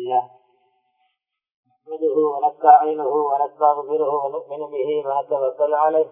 لله نحمده ونستعينه ونستغفره ونؤمن به ونتوكل عليه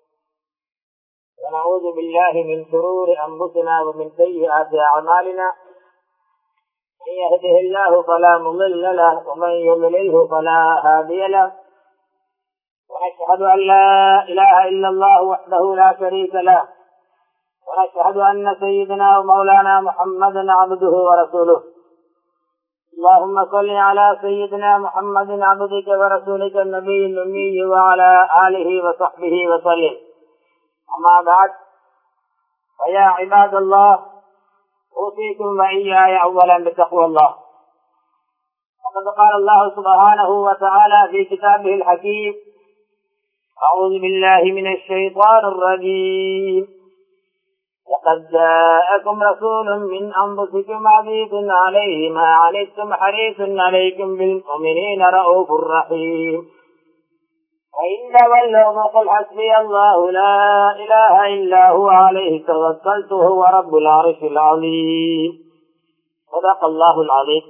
ونعوذ بالله من شرور أنفسنا ومن سيئات أعمالنا من يهده الله فلا مضل له ومن يضلله فلا هادي له ونشهد أن لا إله إلا الله وحده لا شريك له ونشهد أن سيدنا ومولانا محمدا عبده ورسوله اللهم صل على سيدنا محمد عبدك ورسولك النبي الأمي وعلى آله وصحبه وسلم أما بعد فيا عباد الله أوصيكم وإياي أولا بتقوى الله وقد قال الله سبحانه وتعالى في كتابه الحكيم أعوذ بالله من الشيطان الرجيم لقد جاءكم رسول من أنفسكم عزيز عليه ما عنتم حريص عليكم بالمؤمنين رؤوف رحيم وإن تولوا فقل حسبي الله لا إله إلا هو عليه توكلت هو رب العرش العظيم صدق الله العظيم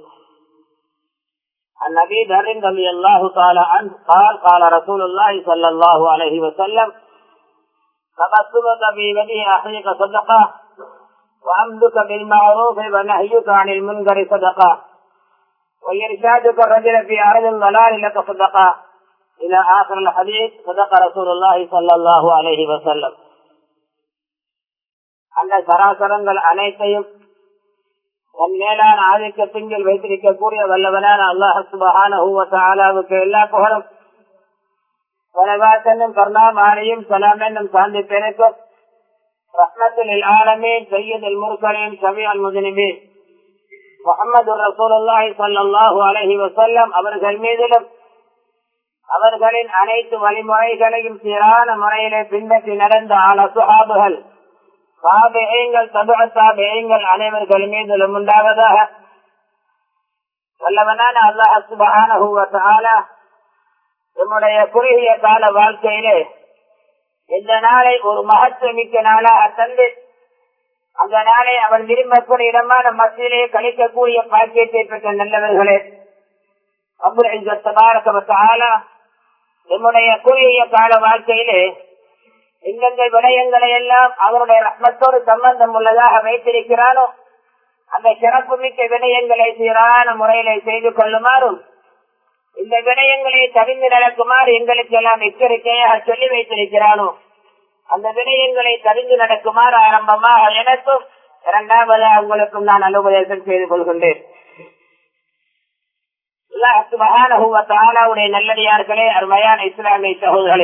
عن ابي ذر رضي الله تعالى عنه قال قال رسول الله صلى الله عليه وسلم تبسمك في وجه اخيك صدقه وامدك بالمعروف ونهيك عن المنكر صدقه وارشادك الرجل في ارض الضلال لك صدقه الى اخر الحديث صدق رسول الله صلى الله عليه وسلم அந்த சராசரங்கள் அனைத்தையும் தன் மேலான ஆதிக்கத்தின் வைத்திருக்கக்கூடிய வல்லவனான அல்லாஹ் சுபஹானவுக்கு எல்லா புகழும் பலவாத்தனும் கருணாமானியும் சலாம் என்னும் சாந்தி பெருக்கும் ரஹ்மத்தில் ஆலமே சையதில் முருகலின் சவி அல் முஜனிபி முகமது ரசூலுல்லாஹி ஸல்லல்லாஹு அலைஹி வஸல்லம் அவர்கள் மீதிலும் அவர்களின் அனைத்து வழிமுறைகளையும் சீரான முறையிலே பின்பற்றி நடந்த ஆன சுஹாபுகள் சாபியங்கள் தபுக சாபியங்கள் அனைவர்கள் மீதிலும் உண்டாவதாக வல்லவனான அல்லாஹ் சுபஹான நம்முடைய குறுகிய கால வாழ்க்கையிலே இந்த நாளை ஒரு மகத்துவமிக்க நாளாக தந்து அந்த நாளை அவன் விரும்பக்கூடிய இடமான மத்தியிலே கழிக்கக்கூடிய பாக்கியத்தை பெற்ற நல்லவர்களே அபுல் நம்முடைய குறுகிய கால வாழ்க்கையிலே எந்தெந்த விடயங்களை எல்லாம் அவருடைய ரத்னத்தோடு சம்பந்தம் உள்ளதாக வைத்திருக்கிறானோ அந்த சிறப்பு மிக்க விடயங்களை சீரான முறையில செய்து கொள்ளுமாறும் இந்த விடயங்களை தவிர்த்து நடக்குமாறு எங்களுக்கு எல்லாம் எச்சரிக்கையாக சொல்லி வைத்திருக்கிறானோ அந்த விடயங்களை தவிர்த்து நடக்குமாறு ஆரம்பமாக எனக்கும் இரண்டாவது உங்களுக்கும் நான் அனுபவம் செய்து கொள்கின்றேன் நல்லடியார்களே அருமையான இஸ்லாமிய சகோதரர்களே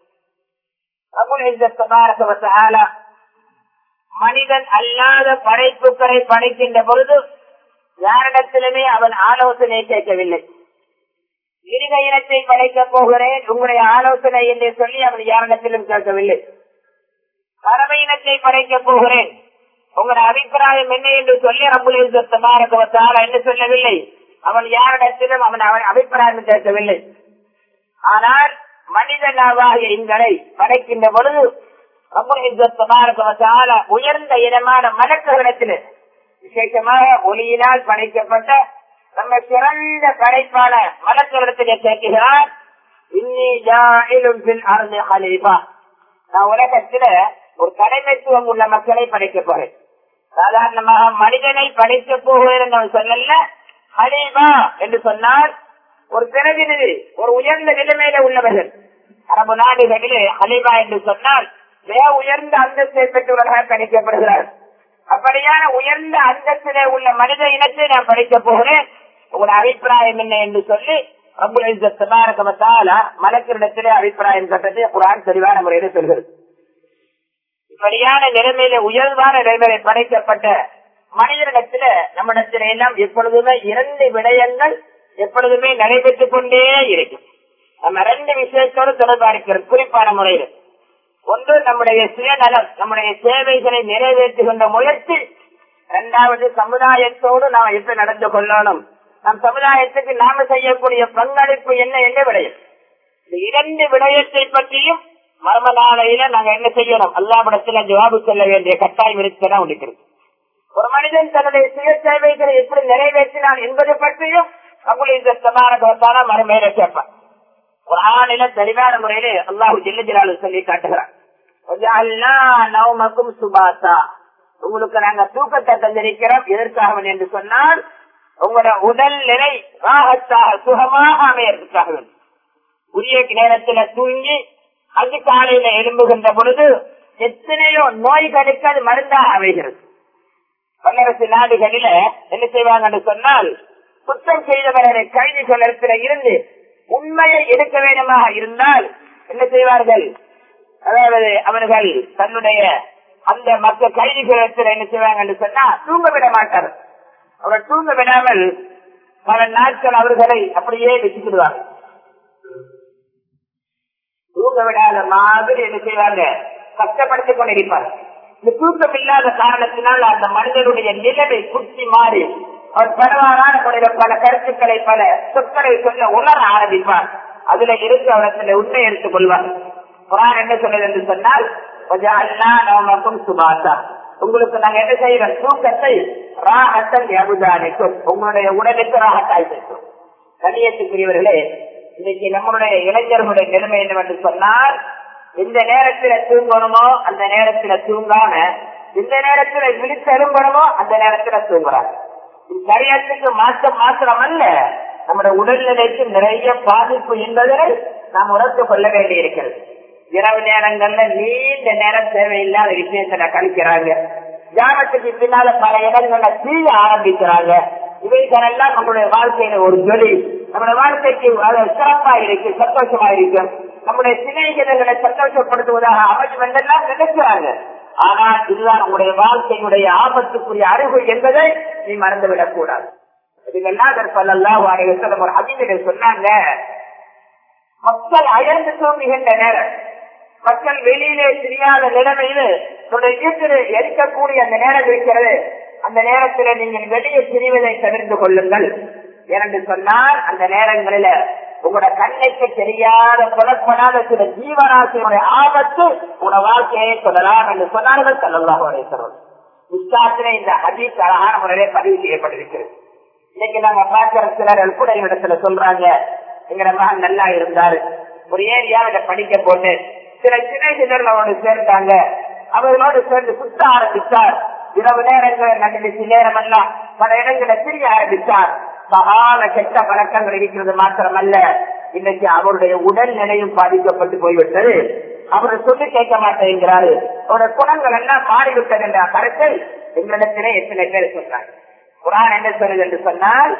மனிதன் அல்லாத படைப்புகளை படைக்கின்ற பொழுது யாரிடத்திலுமே அவன் ஆலோசனை கேட்கவில்லை மிருக இனத்தை படைக்கப் போகிறேன் உங்களுடைய ஆலோசனை என்று சொல்லி அவன் யாரிடத்திலும் கேட்கவில்லை பறவை இனத்தை படைக்கப் போகிறேன் உங்களுடைய அபிப்பிராயம் என்ன என்று சொல்லி அம்புலிசத்தமாரகவத்தால் என்று சொல்லவில்லை அவன் யாரிடத்திலும் அவன் அவன் அபிப்பிராயம் கேட்கவில்லை ஆனால் மனிதனாவாகிய எங்களை படைக்கின்ற பொழுது உயர்ந்த இடமான மலக்குகளிடத்தில் விசேஷமாக ஒளியினால் படைக்கப்பட்ட நம்ம சிறந்த படைப்பான மலக்குகளிடத்திலே கேட்கிறார் நான் உலகத்துல ஒரு தலைமைத்துவம் உள்ள மக்களை படைக்க போறேன் சாதாரணமாக மனிதனை படைக்க போகிறேன் சொல்லல ஹலீபா என்று சொன்னால் ஒரு பிரதிநிதி ஒரு உயர்ந்த நிலைமையில உள்ளவர்கள் அரபு நாடுகளிலே ஹலீபா என்று சொன்னால் மிக உயர்ந்த அந்தஸ்தை பெற்றவர்களாக கணிக்கப்படுகிறார் அப்படியான உயர்ந்த அந்தஸ்திலே உள்ள மனித இனத்தை நான் படிக்க போகிறேன் உங்களோட அபிப்பிராயம் என்ன என்று சொல்லி மலக்கிரிடத்திலே அபிப்பிராயம் கட்டத்தை குரான் தெளிவான முறையில் சொல்கிறது இப்படியான நிலைமையில உயர்வான நிலைமையில படைக்கப்பட்ட மனிதனிடத்துல நம்மிடத்தில எல்லாம் எப்பொழுதுமே இரண்டு விடயங்கள் எப்பொழுதுமே நடைபெற்றுக் கொண்டே இருக்கும் நம்ம ரெண்டு விஷயத்தோடு தொடர்பா இருக்கிறது குறிப்பான முறையில் ஒன்று நம்முடைய சுயநலம் நம்முடைய சேவைகளை நிறைவேற்றுகின்ற முயற்சி இரண்டாவது சமுதாயத்தோடு நாம் எப்படி நடந்து கொள்ளணும் நம் சமுதாயத்துக்கு நாம செய்யக்கூடிய பங்களிப்பு என்ன என்று விடயம் இந்த இரண்டு விடயத்தை பற்றியும் மர்ம நாளையில நாங்க என்ன செய்யணும் அல்லாவிடத்துல ஜவாபு சொல்ல வேண்டிய கட்டாயம் இருக்கிறது ஒரு மனிதன் தன்னுடைய சுய சேவைகளை எப்படி நிறைவேற்றினான் என்பது பற்றியும் கபுலிசான மறுமையில கேட்பான் ஒரு ஆணில தெளிவான முறையிலே அல்லாஹு ஜில்ல ஜிலாலு சொல்லி காட்டுகிறான் நவமக்கும் சுபாசா உங்களுக்கு நாங்க தூக்கத்தை தந்திருக்கிறோம் எதற்காக என்று சொன்னால் உங்களோட உடல் நிலை ராகத்தாக சுகமாக அமையறதுக்காக உரிய நேரத்துல தூங்கி அது காலையில எழும்புகின்ற பொழுது எத்தனையோ நோய்களுக்கு அது மருந்தாக அமைகிறது வல்லரசு நாடுகளில என்ன செய்வாங்கன்னு சொன்னால் குற்றம் செய்தவர்களை கைதிகளிடத்துல இருந்து உண்மையை எடுக்க வேண்டுமாக இருந்தால் என்ன செய்வார்கள் அதாவது அவர்கள் தன்னுடைய அந்த மற்ற கைதிகளிடத்தில் என்ன செய்வாங்கன்னு சொன்னா தூங்க விட மாட்டார் அவர் தூங்க விடாமல் பல நாட்கள் அவர்களை அப்படியே வச்சுக்கிடுவாங்க தூங்க விடாத மாதிரி என்ன செய்வாங்க கஷ்டப்படுத்திக் கொண்டிருப்பார் இந்த தூக்கம் இல்லாத காரணத்தினால் அந்த மனிதனுடைய நிலைமை குத்தி மாறி அவர் பரவாயில்ல முறையில பல கருத்துக்களை பல சொற்களை சொல்ல உணர ஆரம்பிப்பார் அதுல இருந்து அவரத்தில் உண்மை எடுத்துக் கொள்வார் குரான் என்ன சொல்லுது என்று சொன்னால் நமக்கும் சுபாசா உங்களுக்கு நாங்க என்ன செய்யறோம் தூக்கத்தை ராகத்தன் அபுதானிக்கும் உங்களுடைய உடலுக்கு ராகத்தாய் செய்யும் கணியத்துக்குரியவர்களே இன்னைக்கு நம்மளுடைய இளைஞர்களுடைய நிலைமை என்னவென்று சொன்னால் இந்த நேரத்துல தூங்கணுமோ அந்த நேரத்துல தூங்காம இந்த நேரத்துல விழித்து எழும்பணுமோ அந்த நேரத்துல தூங்குறாங்க சரியத்துக்கு மாற்றம் மாத்திரம் அல்ல நம்முடைய உடல்நிலைக்கு நிறைய பாதிப்பு என்பதை நாம் உணர்ந்து கொள்ள வேண்டி இருக்கிறது இரவு நேரங்கள்ல நீண்ட நேரம் தேவையில்லாத விஷயத்துல கழிக்கிறாங்க ஜாமத்துக்கு பின்னால பல இடங்கள்ல தீய ஆரம்பிக்கிறாங்க இவைகளெல்லாம் நம்முடைய வாழ்க்கையில ஒரு ஜொலி நம்முடைய வாழ்க்கைக்கு சிறப்பா இருக்கு சந்தோஷமா இருக்கும் நம்முடைய சினைகளை சந்தோஷப்படுத்துவதாக அமையும் என்றெல்லாம் நினைக்கிறாங்க ஆனால் இதுதான் நம்முடைய வாழ்க்கையினுடைய ஆபத்துக்குரிய அறிவு என்பதை நீ மறந்துவிடக் கூடாது சொன்னாங்க மக்கள் அயர்ந்து தூங்குகின்ற நேரம் மக்கள் வெளியிலே தெரியாத நிலைமையில எரிக்கக்கூடிய அந்த நேரம் இருக்கிறது அந்த நேரத்தில் நீங்கள் வெளியே பிரிவதை தவிர்த்து கொள்ளுங்கள் என்று சொன்னால் அந்த நேரங்களில உங்களோட கண்ணைக்கு தெரியாத புலப்படாத சில ஜீவராசியுடைய ஆபத்து உங்களோட வாழ்க்கையை சொல்லலாம் என்று சொன்னார்கள் சொல்லலாம் இஸ்லாத்திலே இந்த ஹதீஸ் அழகான முறையிலே பதிவு செய்யப்பட்டிருக்கிறது இன்னைக்கு நாங்க பார்க்கிற சிலர் கூட இடத்துல சொல்றாங்க எங்கட மகன் நல்லா இருந்தாரு ஒரு ஏரியாவில படிக்க போட்டு சில சின்ன சிலர்களோடு சேர்ந்தாங்க அவர்களோடு சேர்ந்து சுத்த ஆரம்பித்தார் இரவு நேரங்கள் நடந்துச்சு நேரம் எல்லாம் பல இடங்களை திரிய ஆரம்பித்தார் மகான கெட்ட பழக்கங்கள் இருக்கிறது மாத்திரமல்ல இன்னைக்கு அவருடைய உடல் நிலையும் பாதிக்கப்பட்டு போய்விட்டது அவர் சொல்லி கேட்க மாட்டேங்கிறாரு அவருடைய குணங்கள் எல்லாம் மாறிவிட்டது என்ற கருத்தை எங்களிடத்திலே எத்தனை பேர் சொல்றாங்க குரான் என்ன சொல்லுது என்று சொன்னால்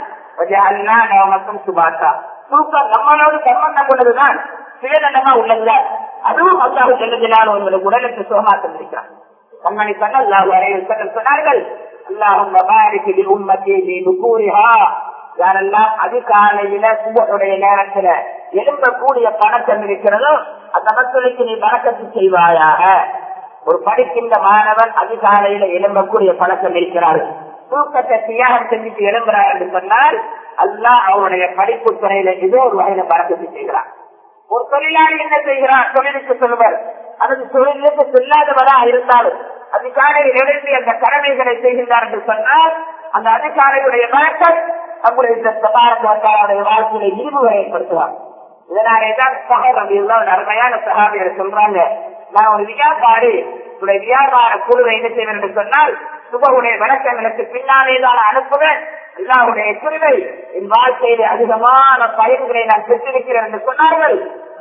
நமக்கும் சுபாத்தா தூக்கம் நம்மளோடு சம்பந்தம் கொண்டதுதான் சுயநலமா உள்ளதுதான் அதுவும் அல்லாஹு செல்லுதினால் உங்களுக்கு உடலுக்கு சுகமா தந்திருக்கிறான் கண்மணி சொன்ன அல்லாஹு சொன்னார்கள் அல்லாஹும் உம்மத்தி நீ நுகூரிஹா யாரெல்லாம் அதிகாலையில சுபனுடைய நேரத்துல எழும்பக்கூடிய பணக்கம் இருக்கிறதோ அந்த மக்களுக்கு நீ வணக்கத்து செய்வாயாக ஒரு படிக்கின்ற மாணவன் அதிகாலையில எழும்பக்கூடிய பழக்கம் இருக்கிறார் தூக்கத்தை தியாகம் செஞ்சுட்டு எழும்புறார் என்று சொன்னால் அல்லா அவருடைய படிப்பு துறையில ஏதோ ஒரு வகையில பழக்கத்தை செய்கிறார் ஒரு தொழிலாளி என்ன செய்கிறார் தொழிலுக்கு சொல்லுவார் அல்லது தொழிலுக்கு செல்லாதவரா இருந்தாலும் அதிகாலையில் எழுந்து அந்த கடமைகளை செய்கின்றார் என்று சொன்னால் அந்த அதிகாரியுடைய வழக்கம் நம்முடைய இந்த சபாரத்தாருடைய வாழ்க்கையில இழிவுகளை ஏற்படுத்துவார் இதனாலேதான் சகர் எல்லாம் அருமையான சகாபியர் சொல்றாங்க நான் ஒரு வியாபாரி உடைய வியாபார குழுவை என்ன செய்வேன் என்று சொன்னால் சுபகுடைய வழக்கங்களுக்கு பின்னாலேதான் அனுப்புவேன் அல்லாவுடைய குழுவை என் வாழ்க்கையில அதிகமான பயன்களை நான் பெற்றிருக்கிறேன் என்று சொன்னார்கள்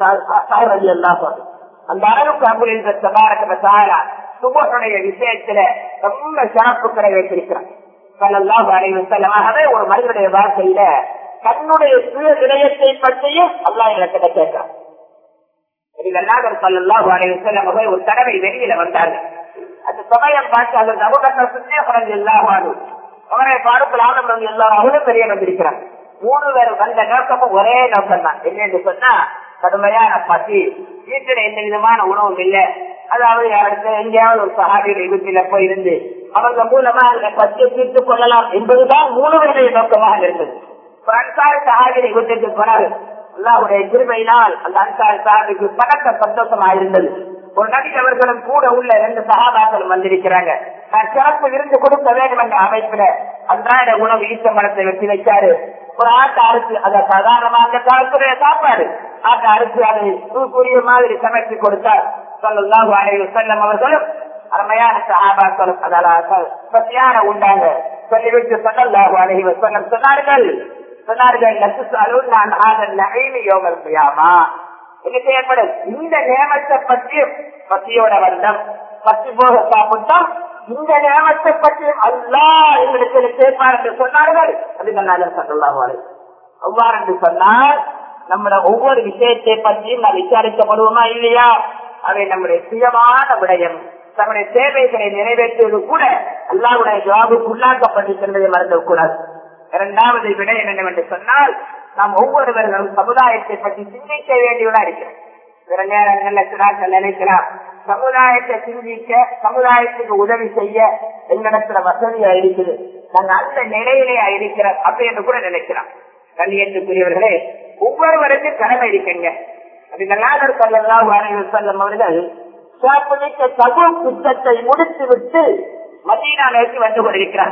அந்த அளவுக்கு அங்குள்ள சபாரக சாரா சுபகுடைய விஷயத்துல ரொம்ப சிறப்புகளை வைத்திருக்கிறான் ஆகவே ஒரு மனிதனுடைய வாழ்க்கையில தன்னுடைய சுய விடயத்தை பற்றியும் அல்லா இடத்துல கேட்கிறான் ஒரு தடவை வெளியில வந்தார்கள் அந்த சமயம் பார்த்து அதன் நபகத்தில் சுத்தே குறைஞ்சு எல்லாரும் அவரை பாடுக்கள் ஆனவங்க எல்லாரும் பெரிய வந்திருக்கிறாங்க மூணு பேர் வந்த நோக்கமும் ஒரே நோக்கம் தான் என்னன்னு சொன்னா கடுமையான பசி வீட்டுல எந்த விதமான உணவும் இல்லை அதாவது யாருக்கு எங்கேயாவது ஒரு சகாபியுடைய வீட்டில போய் இருந்து அவங்க மூலமா அந்த பசியை தீர்த்து கொள்ளலாம் என்பதுதான் மூணு பேருடைய நோக்கமாக இருந்தது அன்சாரி சகாபியை வீட்டுக்கு போனாரு அல்லாவுடைய திருமையினால் அந்த அன்சாரி சகாபிக்கு பணக்க சந்தோஷமா இருந்தது ஒரு நபி அவர்களும் கூட உள்ள ரெண்டு சகாபாக்களும் வந்திருக்கிறாங்க நான் சிறப்பு விருந்து கொடுக்க வேண்டும் என்ற அமைப்புல அன்றாட உணவு ஈட்ட மரத்தை வெட்டி வைச்சாரு ஒரு ஆட்டை அறுத்து அதை சாதாரணமா அந்த காலத்துடைய சாப்பாடு ஆட்டை அறுத்து அதை தூக்குரிய மாதிரி சமைச்சு கொடுத்தார் சொல்லலாம் அலைவு செல்லம் அவர்களும் அருமையான சகாபாக்களும் அதெல்லாம் பத்தியான உண்டாங்க சொல்லிவிட்டு சொல்லலாம் அலைவு செல்லம் சொன்னார்கள் சொன்னார்கள் நசுசாலும் நான் ஆதன் நகைமி யோகம் செய்யாமா என்ன செய்யப்படும் இந்த நியமத்தை பற்றி பத்தியோட வருடம் பத்தி போக சாப்பிட்டோம் இந்த நியமத்தை பற்றி அல்லா எங்களுக்கு கேட்பார் என்று சொன்னார்கள் அதுக்கு சொல்லலாம் அவ்வாறு என்று சொன்னால் நம்முடைய ஒவ்வொரு விஷயத்தை பற்றியும் நான் விசாரிக்கப்படுவோமா இல்லையா அவை நம்முடைய சுயமான விடயம் தம்முடைய தேவைகளை நிறைவேற்றுவது கூட அல்லாவுடைய ஜவாபுக்கு உள்ளாக்கப்பட்டிருக்கின்றதை மறந்து கூடாது இரண்டாவது விடயம் என்னவென்று சொன்னால் நாம் ஒவ்வொருவர்களும் சமுதாயத்தை பற்றி சிந்திக்க வேண்டியதா இருக்கிறோம் சில நேரங்கள்ல சிறாக்கள் நினைக்கலாம் சமுதாயத்தை சிந்திக்க சமுதாயத்துக்கு உதவி செய்ய எங்களிடத்துல வசதியா இருக்குது நாங்க அந்த நிலையிலே இருக்கிறோம் அப்படி என்று கூட நினைக்கிறோம் கண்ணியத்துக்குரியவர்களே ஒவ்வொருவருக்கும் கடமை இருக்குங்க அப்படிங்களாக சொல்லம் அவர்கள் சாப்பிடிக்க தகு குற்றத்தை முடித்து விட்டு மதீனா நோக்கி வந்து கொண்டிருக்கிறார்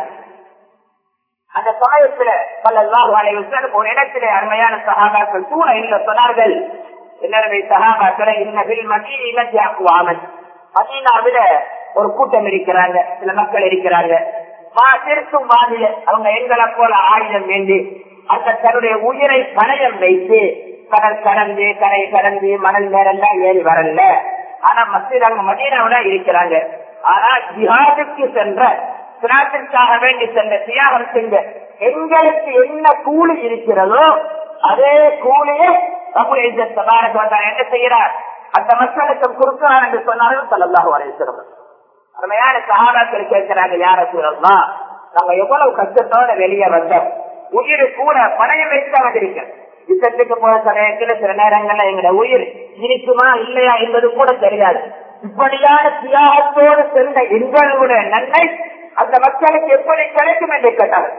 அந்த சமயத்துல பல்லல்லாஹு அலைஹி வஸல்லம் ஒரு இடத்திலே அருமையான சஹாபாக்கள் தூண இல்ல சொன்னார்கள் எல்லாருமே சஹாபாக்களை இன்னபில் மதீன ஜாக்குவாமன் மதீனாவில ஒரு கூட்டம் இருக்கிறாங்க சில மக்கள் இருக்கிறாங்க மா திருக்கும் வாதில அவங்க எங்களை போல ஆயுதம் வேண்டி அந்த தன்னுடைய உயிரை பணயம் வைத்து கடல் கடந்து கரை கடந்து மணல் நேரம் ஏறி வரல ஆனா மத்திய அவங்க மதீனாவில இருக்கிறாங்க ஆனா ஜிஹாதுக்கு சென்ற சிராத்திற்காக வேண்டி சென்ற தியாகம் செஞ்ச எங்களுக்கு என்ன கூலி இருக்கிறதோ அதே கூலியை நம்முடைய இந்த சதாரத்தை என்ன செய்கிறார் அந்த மக்களுக்கு கொடுக்கிறார் என்று சொன்னாலும் சொல்லலாம் வரைக்கிறோம் அருமையான சகாபாக்கள் கேட்கிறாங்க யார சூழல்லாம் நாங்க எவ்வளவு கஷ்டத்தோட வெளியே வந்தோம் உயிர் கூட பணையம் வைத்து வந்திருக்கேன் யுத்தத்துக்கு போற சமயத்துல சில நேரங்கள்ல எங்களோட உயிர் இருக்குமா இல்லையா என்பது கூட தெரியாது இப்படியான தியாகத்தோடு சென்ற எங்களுடைய நன்மை அந்த மக்களுக்கு எப்படி கிடைக்கும் என்று கேட்டார்கள்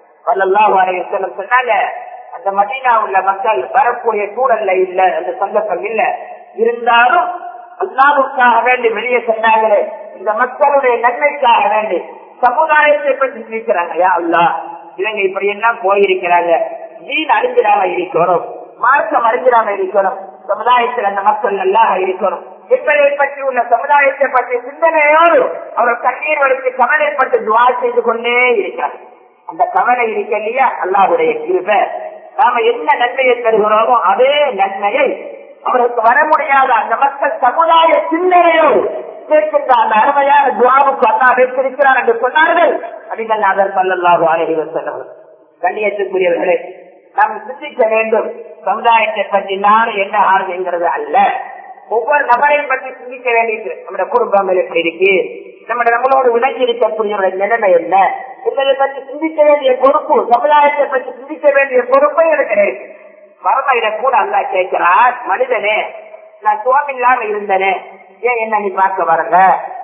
சொன்னாங்க அந்த மதீனா உள்ள மக்கள் வரக்கூடிய சூழல்ல இல்ல அந்த சந்தர்ப்பம் இல்ல இருந்தாலும் அல்லாவுக்காக வேண்டி வெளியே சொன்னாங்களே இந்த மக்களுடைய நன்மைக்காக வேண்டி சமுதாயத்தை பற்றி சிரிக்கிறாங்க யா அல்லா இவங்க இப்படி எல்லாம் போயிருக்கிறாங்க வீண் அறிஞ்சிடாம இருக்கணும் மார்க்கம் அறிஞ்சிடாம இருக்கணும் சமுதாயத்தில் அந்த மக்கள் நல்லா இருக்கணும் என்பதை பற்றி உள்ள சமுதாயத்தை பற்றி சிந்தனையோடு அவர் கண்ணீர் வலித்து கவலைப்பட்டு துவா செய்து கொண்டே இருக்கிறார் அந்த கவலை இருக்க இல்லையா அல்லாவுடைய கிருப நாம என்ன நன்மையை தருகிறோமோ அதே நன்மையை அவருக்கு வர முடியாத அந்த மக்கள் சமுதாய சிந்தனையோடு கேட்கின்ற அந்த அருமையான துவாவுக்கு அல்லா வைத்திருக்கிறார் என்று சொன்னார்கள் அதிகள் அதர் பல்லல்லாஹு அழகி சொன்னவர் கண்ணியத்துக்குரியவர்களே நாம் சிந்திக்க வேண்டும் சமுதாயத்தை பற்றி நானும் என்ன ஆகுங்கிறது அல்ல ஒவ்வொரு நபரையும் பற்றி சிந்திக்க வேண்டியது நம்முடைய குடும்பங்கள் எப்படி இருக்கு நம்ம நம்மளோடு விலகி இருக்கக்கூடிய நிலைமை என்ன என்பதை பற்றி சிந்திக்க வேண்டிய பொறுப்பு சமுதாயத்தை பற்றி சிந்திக்க வேண்டிய பொறுப்பை எனக்கு இருக்கு மரமையில கூட அல்லா கேட்கிறார் மனிதனே நான் சுவாமில்லாம இருந்தனே ஏன் என்ன நீ பார்க்க வரல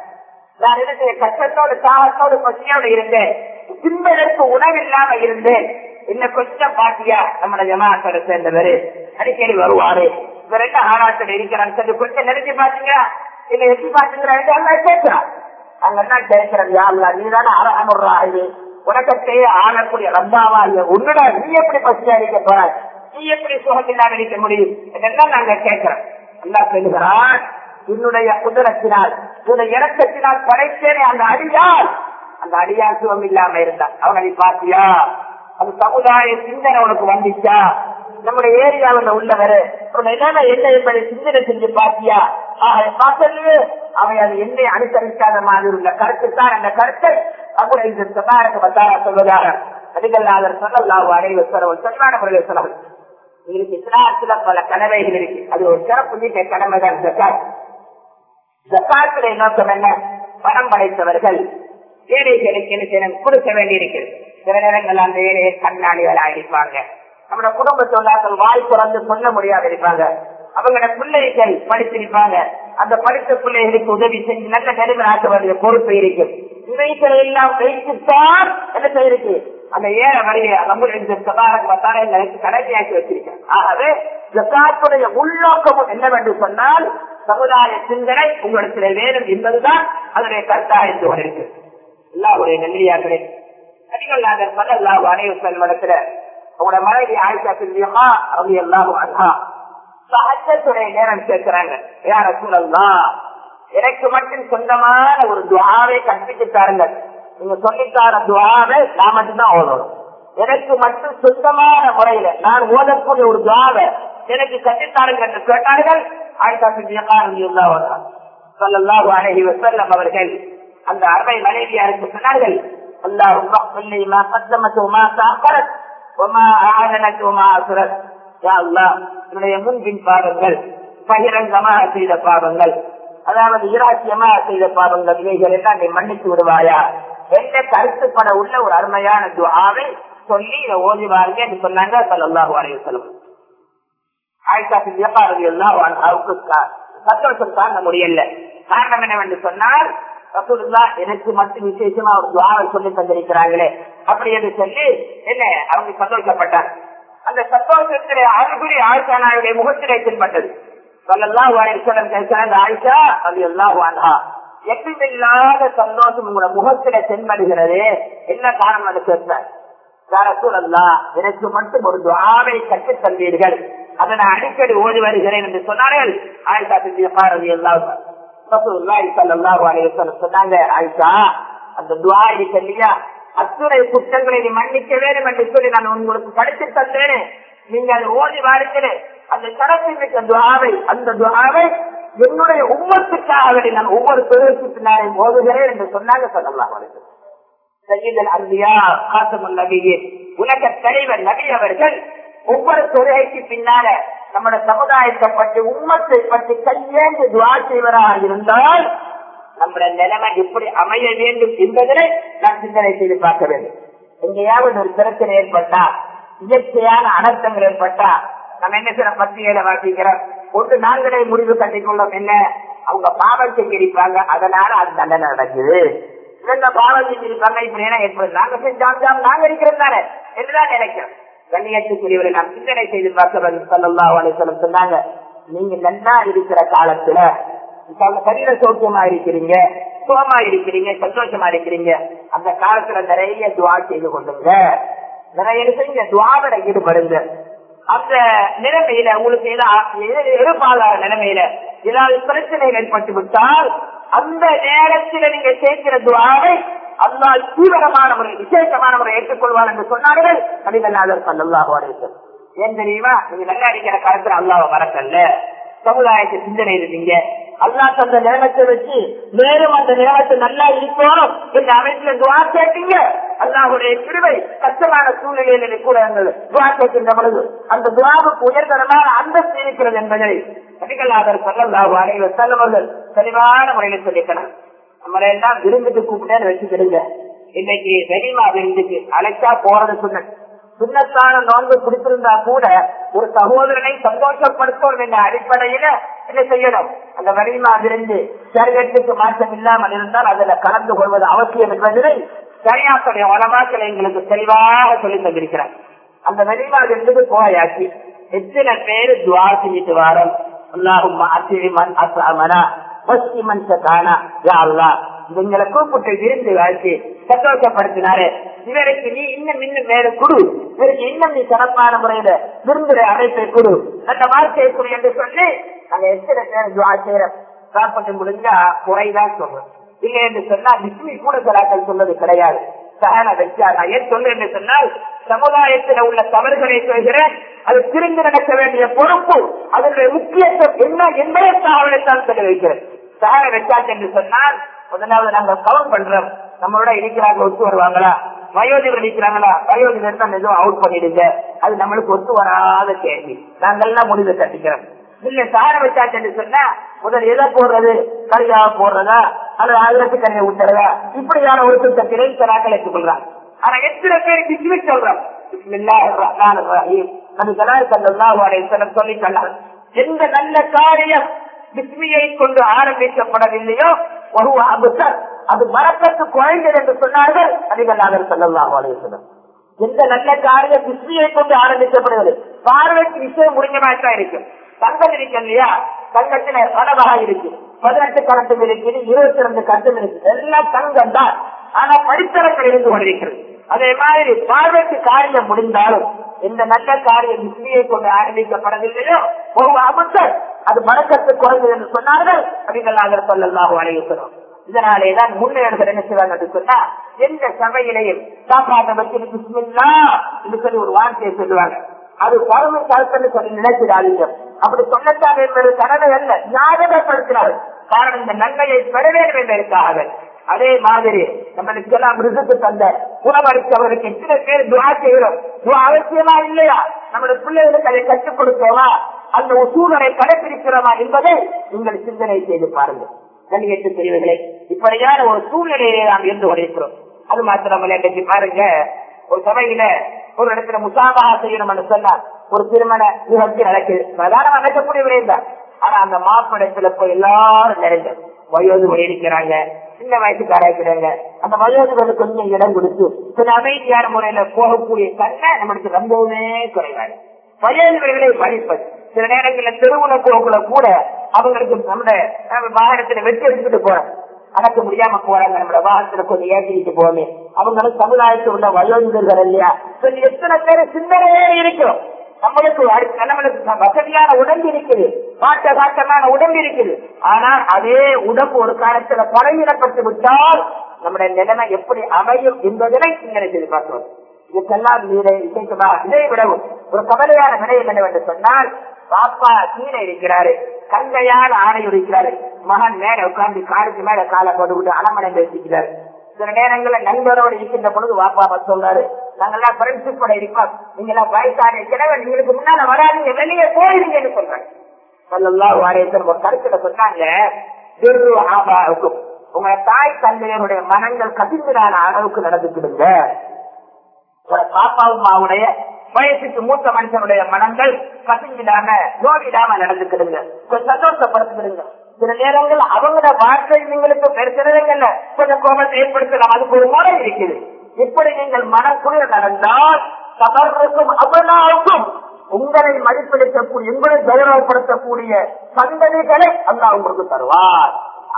நான் இருந்த கஷ்டத்தோடு தாகத்தோடு பசியோடு இருந்தேன் தின்பதற்கு உணவில்லாம இருந்தேன் என்ன கொஞ்சம் பாத்தியா நம்மளோட ஜமாத்தோட சேர்ந்தவர் அடிக்கடி வருவாரு இவர் என்ன ஆராய்ச்சியில் இருக்கிறான்னு சொல்லி கொஞ்சம் நெருங்கி பாத்தீங்களா இல்ல எப்படி பாத்தீங்களா கேட்கிறான் அங்க என்ன கேட்கிறது யாருலா நீ தானே அரமுறாரு உலகத்தையே ஆளக்கூடிய ரப்பாவா உன்னோட நீ எப்படி பசியா இருக்க போறாய் நீ எப்படி சுகம் இல்லாம இருக்க முடியும் இதெல்லாம் நாங்க கேட்கிறோம் அல்லா சொல்லுகிறான் உன்னுடைய குதிரத்தினால் உன்னுடைய இறக்கத்தினால் படைத்தேனே அந்த அடியால் அந்த அடியால் சுகம் இல்லாம இருந்தான் அவனை நீ பாத்தியா அந்த சமுதாய சிந்தனை உனக்கு வந்துச்சா நம்முடைய ஏரியாவில் உள்ளவர் நிலைமை என்ன என்பதை சிந்தனை செஞ்சு பாத்தியா ஆக பார்த்தது அவை அது என்னை அனுசரிக்காத மாதிரி உள்ள கருத்து தான் அந்த கருத்தை அவங்களை இந்த சதாரக்கு வந்தாரா சொல்வதாக அதிகல்லாதர் சொல்லலாம் அனைவர் சொல்லான முறையில் சொல்லலாம் உங்களுக்கு இஸ்லாத்துல பல கடமைகள் இருக்கு அது ஒரு சிறப்பு நீக்க கடமை தான் ஜக்காத் ஜக்காத்துடைய நோக்கம் என்ன பணம் படைத்தவர்கள் ஏழைகளுக்கு என்ன செய்யணும் கொடுக்க வேண்டியிருக்கிறது சில நேரங்கள் அந்த ஏழையை கண்ணாடிகளா இருப்பாங்க நம்மளோட குடும்ப சொல்லாக்கள் வாய் திறந்து சொல்ல முடியாது இருப்பாங்க அவங்களோட பிள்ளைகள் படித்திருப்பாங்க அந்த படித்த பிள்ளைகளுக்கு உதவி செஞ்சு நல்ல நிலைமை ஆக்க வேண்டிய பொறுப்பு இருக்கு இவைகளை எல்லாம் வைத்துத்தான் என்ன செய்யிருக்கு அந்த ஏழ வரைய நம்முடைய சதாரங்களை கடமையாக்கி வச்சிருக்கேன் ஆகவே ஜக்காத்துடைய உள்நோக்கமும் என்னவென்று சொன்னால் சமுதாய சிந்தனை உங்களுக்கு வேணும் என்பதுதான் அதனுடைய கருத்தாக இருந்து கொண்டிருக்கு எல்லாருடைய நன்றியார்களே அதிகல்லாத பல்லல்லாஹு அனைவர் செல்வனத்துல உங்களோட மனைவி ஆயிஷா சிந்தியமா அவங்க எல்லாம் அண்ணா சகஜத்துடைய நேரம் கேட்கிறாங்க யார சூழல்லாம் எனக்கு மட்டும் சொந்தமான ஒரு துவாவை கற்பித்து தாருங்கள் நீங்க சொல்லித்தார துவாவை நான் மட்டும்தான் ஓதணும் எனக்கு மட்டும் சொந்தமான முறையில நான் ஓதக்கூடிய ஒரு துவாவை எனக்கு கட்டித்தாருங்கள் என்று கேட்டார்கள் ஆயிஷா சிந்தியமா சொல்லல்லாஹு அலைஹி வஸல்லம் அவர்கள் அந்த அருமை மனைவியாருக்கு சொன்னார்கள் اللهم اغفر لي ما قدمت وما تأخرت وما أعلنت وما أسرت يا الله என்னுடைய முன்பின் பாவங்கள் பகிரங்கமாக செய்த பாவங்கள் அதாவது இராட்சியமாக செய்த பாவங்கள் இவைகள் எல்லாம் நீ மன்னித்து விடுவாயா என்ற கருத்துப்பட உள்ள ஒரு அருமையான துஆவை சொல்லி இதை ஓதிவாருங்க என்று சொன்னாங்க சல்லாஹூ அலைவசலம் ஆயிஷா சித்தியப்பா எல்லாம் அவருக்கு சந்தோஷம் தாங்க முடியல காரணம் என்னவென்று சொன்னால் ரசூலுல்லா எனக்கு மட்டும் விசேஷமா ஒரு துவாவை சொல்லி தந்திருக்கிறாங்களே அப்படி என்று சொல்லி என்ன அவங்க சந்தோஷப்பட்டாங்க அந்த சந்தோஷத்திலே அருகுறி ஆயிஷா நாயுடைய முகத்திலே தென்பட்டது சொல்லலாம் சொல்லம் கேட்கிறாங்க ஆயிஷா அது எல்லாம் வாண்டா எப்படில்லாத சந்தோஷம் உங்களோட முகத்தில தென்படுகிறது என்ன காரணம் அது கேட்பார் ரசூலல்லா எனக்கு மட்டும் ஒரு துவாவை கற்றுத் தந்தீர்கள் அதை நான் அடிக்கடி ஓடி வருகிறேன் என்று சொன்னார்கள் ஆயிஷா சிந்தியப்பா ரவி எல்லாம் சொன்னாங்க ஆயிஷா அந்த துவா இருக்கு இல்லையா அத்துணை குற்றங்களை நீ மன்னிக்க வேண்டும் என்று சொல்லி நான் உங்களுக்கு படித்து தந்தேன் நீங்க அதை ஓடி வாருங்களே அந்த கடத்தி மிக்க துவாவை அந்த துவாவை என்னுடைய உம்மத்துக்காக நான் ஒவ்வொரு பிறகு பின்னாலே ஓதுகிறேன் என்று சொன்னாங்க சொல்லலாம் சையீதல் அந்தியா காசமுல் நபியே உலக தலைவர் நபி அவர்கள் ஒவ்வொரு தொழுகைக்கு பின்னால நம்முடைய சமுதாயத்தை பற்றி உம்மத்தை பற்றி கையேந்து துவா செய்வராக இருந்தால் நம்முடைய நிலைமை எப்படி அமைய வேண்டும் என்பதனை நாம் சிந்தனை செய்து பார்க்க வேண்டும் எங்கேயாவது ஒரு பிரச்சனை ஏற்பட்டா இயற்கையான அனர்த்தங்கள் ஏற்பட்டா நம்ம என்ன சில பத்திரிகையில வாசிக்கிறோம் ஒன்று நாங்களே முடிவு கட்டிக்கொள்ளும் என்ன அவங்க பாவம் செஞ்சிருப்பாங்க அதனால அது தண்டனை நடக்குது இந்த பாவம் செஞ்சிருப்பாங்க இப்படி என்ன ஏற்படுது நாங்க செஞ்சாம் நாங்க இருக்கிறோம் தானே என்றுதான் நினைக்கிறோம் கண்ணியத்துக்குரியவரை நாம் சிந்தனை செய்து பார்க்க சொல்லா சொல்லம் சொன்னாங்க நீங்க நன்னா இருக்கிற காலத்துல சரீர சௌக்கியமா இருக்கிறீங்க சுகமா இருக்கிறீங்க சந்தோஷமா இருக்கிறீங்க அந்த காலத்துல நிறைய துவா செய்து கொள்ளுங்க நிறைய செய்யுங்க துவாவிட ஈடுபடுங்க அந்த நிலைமையில உங்களுக்கு எதிர்பாராத நிலைமையில ஏதாவது பிரச்சனைகள் ஏற்பட்டு விட்டால் அந்த நேரத்தில் நீங்க சேர்க்கிற துவாவை அல்லா தீவிரமான முறை விசேஷமான முறை ஏற்றுக்கொள்வார் என்று சொன்னார்கள் நபிகள்நாதர் சல்லாஹு அலைவர் ஏன் தெரியுமா நீங்க நல்லா இருக்கிற காலத்துல அல்லாவை மறக்கல்ல சமுதாயத்தை சிந்தனை இருந்தீங்க அல்லா தந்த நிலமத்தை வச்சு மேலும் அந்த நிலமத்தை நல்லா இருக்கணும் இந்த அமைப்புல துவா கேட்டீங்க அல்லாஹுடைய கிருவை கஷ்டமான சூழ்நிலையில கூட துவா கேட்கின்ற பொழுது அந்த துவாவுக்கு உயர்தரமான அந்தஸ்து இருக்கிறது என்பதை நபிகள்நாதர் சல்லாஹு அலைவர் செல்லவர்கள் தெளிவான முறையில் சொல்லிக்கணும் நம்மளை எல்லாம் விருந்துக்கு கூப்பிட்டேன்னு வச்சுக்கிடுங்க இன்னைக்கு வெளிமா விருந்துக்கு அழைச்சா போறது சொன்ன சுண்ணத்தான நோன்பு பிடித்திருந்தா கூட ஒரு சகோதரனை சந்தோஷப்படுத்தணும் என்ற அடிப்படையில என்ன செய்யணும் அந்த வலிமா விருந்து சரீரத்துக்கு மாற்றம் இல்லாமல் இருந்தால் அதுல கலந்து கொள்வது அவசியம் என்பதனை சரியாக்களுடைய வளமாக்களை எங்களுக்கு தெளிவாக சொல்லி தந்திருக்கிறார் அந்த வெளிமா விருந்துக்கு போயாச்சு எத்தனை பேரு துவா செஞ்சுட்டு வாரம் அல்லாஹும் அத்திரிமன் அசாமனா இவங்களை கூப்பிட்டு விருந்து வாழ்த்து சந்தோஷப்படுத்தினாரு இவருக்கு நீ இன்னும் இன்னும் மேல குடு இவருக்கு இன்னும் நீ சிறப்பான முறையில விருந்துடைய அமைப்பை குடு நல்ல வாழ்க்கையை குடு என்று சொல்லி நாங்க எத்தனை பேர் துவா செய்யறோம் சாப்பிட்டு முடிஞ்சா குறைதான் சொல்றோம் இல்லை என்று சொன்னா விஸ்மி கூட சிலாக்கள் சொல்வது கிடையாது சகன வச்சா நான் ஏன் சொல்றேன் என்று சொன்னால் சமுதாயத்தில் உள்ள தவறுகளை சொல்கிறேன் அது திரும்பி நடக்க வேண்டிய பொறுப்பு அதனுடைய முக்கியத்துவம் என்ன என்பதற்காகத்தான் சொல்ல வைக்கிறேன் சகன வச்சாச்சு என்று சொன்னால் முதலாவது நாங்க கவனம் பண்றோம் நம்மளோட இருக்கிறாங்க ஒத்து வருவாங்களா வயோதிபர் இருக்கிறாங்களா வயோதிபர் தான் எதுவும் அவுட் பண்ணிடுங்க அது நம்மளுக்கு ஒத்து வராத கேள்வி நாங்கெல்லாம் முடிவு கட்டிக்கிறோம் இல்ல சார வச்சாச்சு என்று சொன்னா முதல் எதை போடுறது கரியா போடுறதா அல்லது அதுக்கு கரையை விட்டுறதா இப்படியான ஒரு சுத்தத்திலே சராக்கள் எடுத்துக்கொள்றாங்க ஆனா எத்தனை பேருக்கு இப்படி சொல்றோம் சொல்லி சொன்னார் எந்த நல்ல காரியம் விஸ்மியை கொண்டு ஆரம்பிக்கப்படவில்லையோ ஒரு அபுத்தர் அது மரக்கத்து குறைந்தது என்று சொன்னார்கள் அதிகல்லாதர் சொல்லலாம் அலையம் எந்த நல்ல காரியம் விஸ்மியை கொண்டு ஆரம்பிக்கப்படுவது பார்வைக்கு விஷயம் முடிஞ்ச மாதிரி தான் இருக்கு தங்கம் இருக்கு இல்லையா தங்கத்துல பல வகை இருக்கு பதினெட்டு கரண்டம் இருக்குது இருபத்தி ரெண்டு கரண்டம் இருக்கு எல்லாம் தங்கம் தான் ஆனா படித்தரங்கள் இருந்து கொண்டிருக்கிறது அதே மாதிரி பார்வைக்கு காரியம் முடிந்தாலும் இந்த நல்ல காரியம் இஸ்லியை கொண்டு ஆரம்பிக்கப்படவில்லையோ ஒரு அமுத்தர் அது மடக்கத்து குறைந்தது என்று சொன்னார்கள் அப்படிங்களாக சொல்லலாம் வரையிருக்கிறோம் இதனாலேதான் முன்னேறுகள் என்ன செய்வாங்க என்று சொன்னா எந்த சபையிலையும் சாப்பாட்டை வச்சு பிஸ்மில்லா என்று சொல்லி ஒரு வார்த்தையை சொல்லுவாங்க அது பரம கருத்துன்னு சொல்லி நினைக்கிறாங்க அப்படி சொல்லத்தான் என்பது கடமை அல்ல ஞாபகப்படுத்தினார் காரணம் இந்த நன்மையை பெற வேண்டும் என்பதற்காக அதே மாதிரி நம்மளுக்கு எல்லாம் ரிசுக்கு தந்த உணவளித்தவருக்கு எத்தனை பேர் துவா செய்கிறோம் துவா அவசியமா இல்லையா நம்முடைய பிள்ளைகளுக்கு அதை கற்றுக் கொடுத்தோமா அந்த சூழலை கடைபிடிக்கிறோமா என்பதை நீங்கள் சிந்தனை செய்து பாருங்கள் கண்ணியத்து பிரிவுகளை இப்படியான ஒரு சூழ்நிலையை நாம் இருந்து கொண்டிருக்கிறோம் அது மாத்திரமல்ல இன்றைக்கு பாருங்க ஒரு சபையில ஒரு இடத்துல முசாபாக செய்யணும் சொன்னார் ஒரு திருமண நிகழ்ச்சி நடக்குது பிரதானம் நடக்கக்கூடிய விரைந்தார் ஆனா அந்த மாப்பிடத்துல போய் எல்லாரும் நிறைந்த வயோது இருக்கிறாங்க சின்ன வயசுக்கார இருக்கிறாங்க அந்த வயோதுகளுக்கு கொஞ்சம் இடம் கொடுத்து சில அமைதியான முறையில போகக்கூடிய தன்மை நம்மளுக்கு ரொம்பவுமே குறைவாரு வயோதிகளை மதிப்பது சில நேரங்களில் திருவுண போக்குல கூட அவங்களுக்கு நம்முடைய வாகனத்துல வெட்டி எடுத்துட்டு போறாங்க அடக்க முடியாம போறாங்க நம்மளோட வாகனத்துல கொஞ்சம் ஏற்றிட்டு போமே அவங்களும் சமுதாயத்தில் உள்ள வயோதிகர்கள் இல்லையா சொல்லி எத்தனை பேர் சிந்தனையே இருக்கிறோம் நம்மளுக்கு அடுத்த- நம்மளுக்கு வசதியான உடம்பு இருக்குது காட்ட காட்டமான உடம்பு இருக்குது ஆனால் அதே உடம்பு ஒரு காலத்துல பழகிடப்பட்டு விட்டால் நம்முடைய நிலைமை எப்படி அமையும் என்பதனை சிந்தனை செய்து பார்க்கிறோம் இதுக்கெல்லாம் நீரை இசைக்குமா இதை விடவும் ஒரு கவலையான விடயம் என்னவென்று சொன்னால் பாப்பா கீழே இருக்கிறாரு கங்கையால் ஆணை இருக்கிறாரு மகன் மேல உட்கார்ந்து காலுக்கு மேல காலை போட்டுவிட்டு அலமனை பேசிக்கிறாரு சில நேரங்கள்ல நண்பரோடு இருக்கின்ற பொழுது வாப்பா அப்பா சொல்றாரு நாங்கெல்லாம் ஃப்ரெண்ட்ஷிப் கூட இருக்கோம் நீங்க எல்லாம் வயசான கிழவன் உங்களுக்கு முன்னால வராதீங்க வெளியே போயிருங்கன்னு சொல்றாங்க சொல்லலாம் வாரியத்தில் ஒரு கருத்துல சொன்னாங்க திரு ஆபாவுக்கும் உங்க தாய் தந்தையருடைய மனங்கள் கசிந்துடான அளவுக்கு நடந்துக்கிடுங்க உங்க பாப்பாவும் மாவுடைய வயசுக்கு மூத்த மனுஷனுடைய மனங்கள் கசிஞ்சிடாம நோவிடாம நடந்துக்கிடுங்க கொஞ்சம் சந்தோஷப்படுத்திக்கிடுங்க சில நேரங்கள் அவங்களோட வார்த்தை நீங்களுக்கு பெருசிறங்கல்ல கொஞ்சம் கோபத்தை ஏற்படுத்தலாம் அதுக்கு ஒரு முறை இருக்குது இப்படி நீங்கள் மனக்குளிர நடந்தால் சபருக்கும் அவனாவுக்கும் உங்களை மதிப்பளிக்கக்கூடிய உங்களை கௌரவப்படுத்தக்கூடிய சந்ததிகளை அல்லாஹ் உங்களுக்கு தருவார்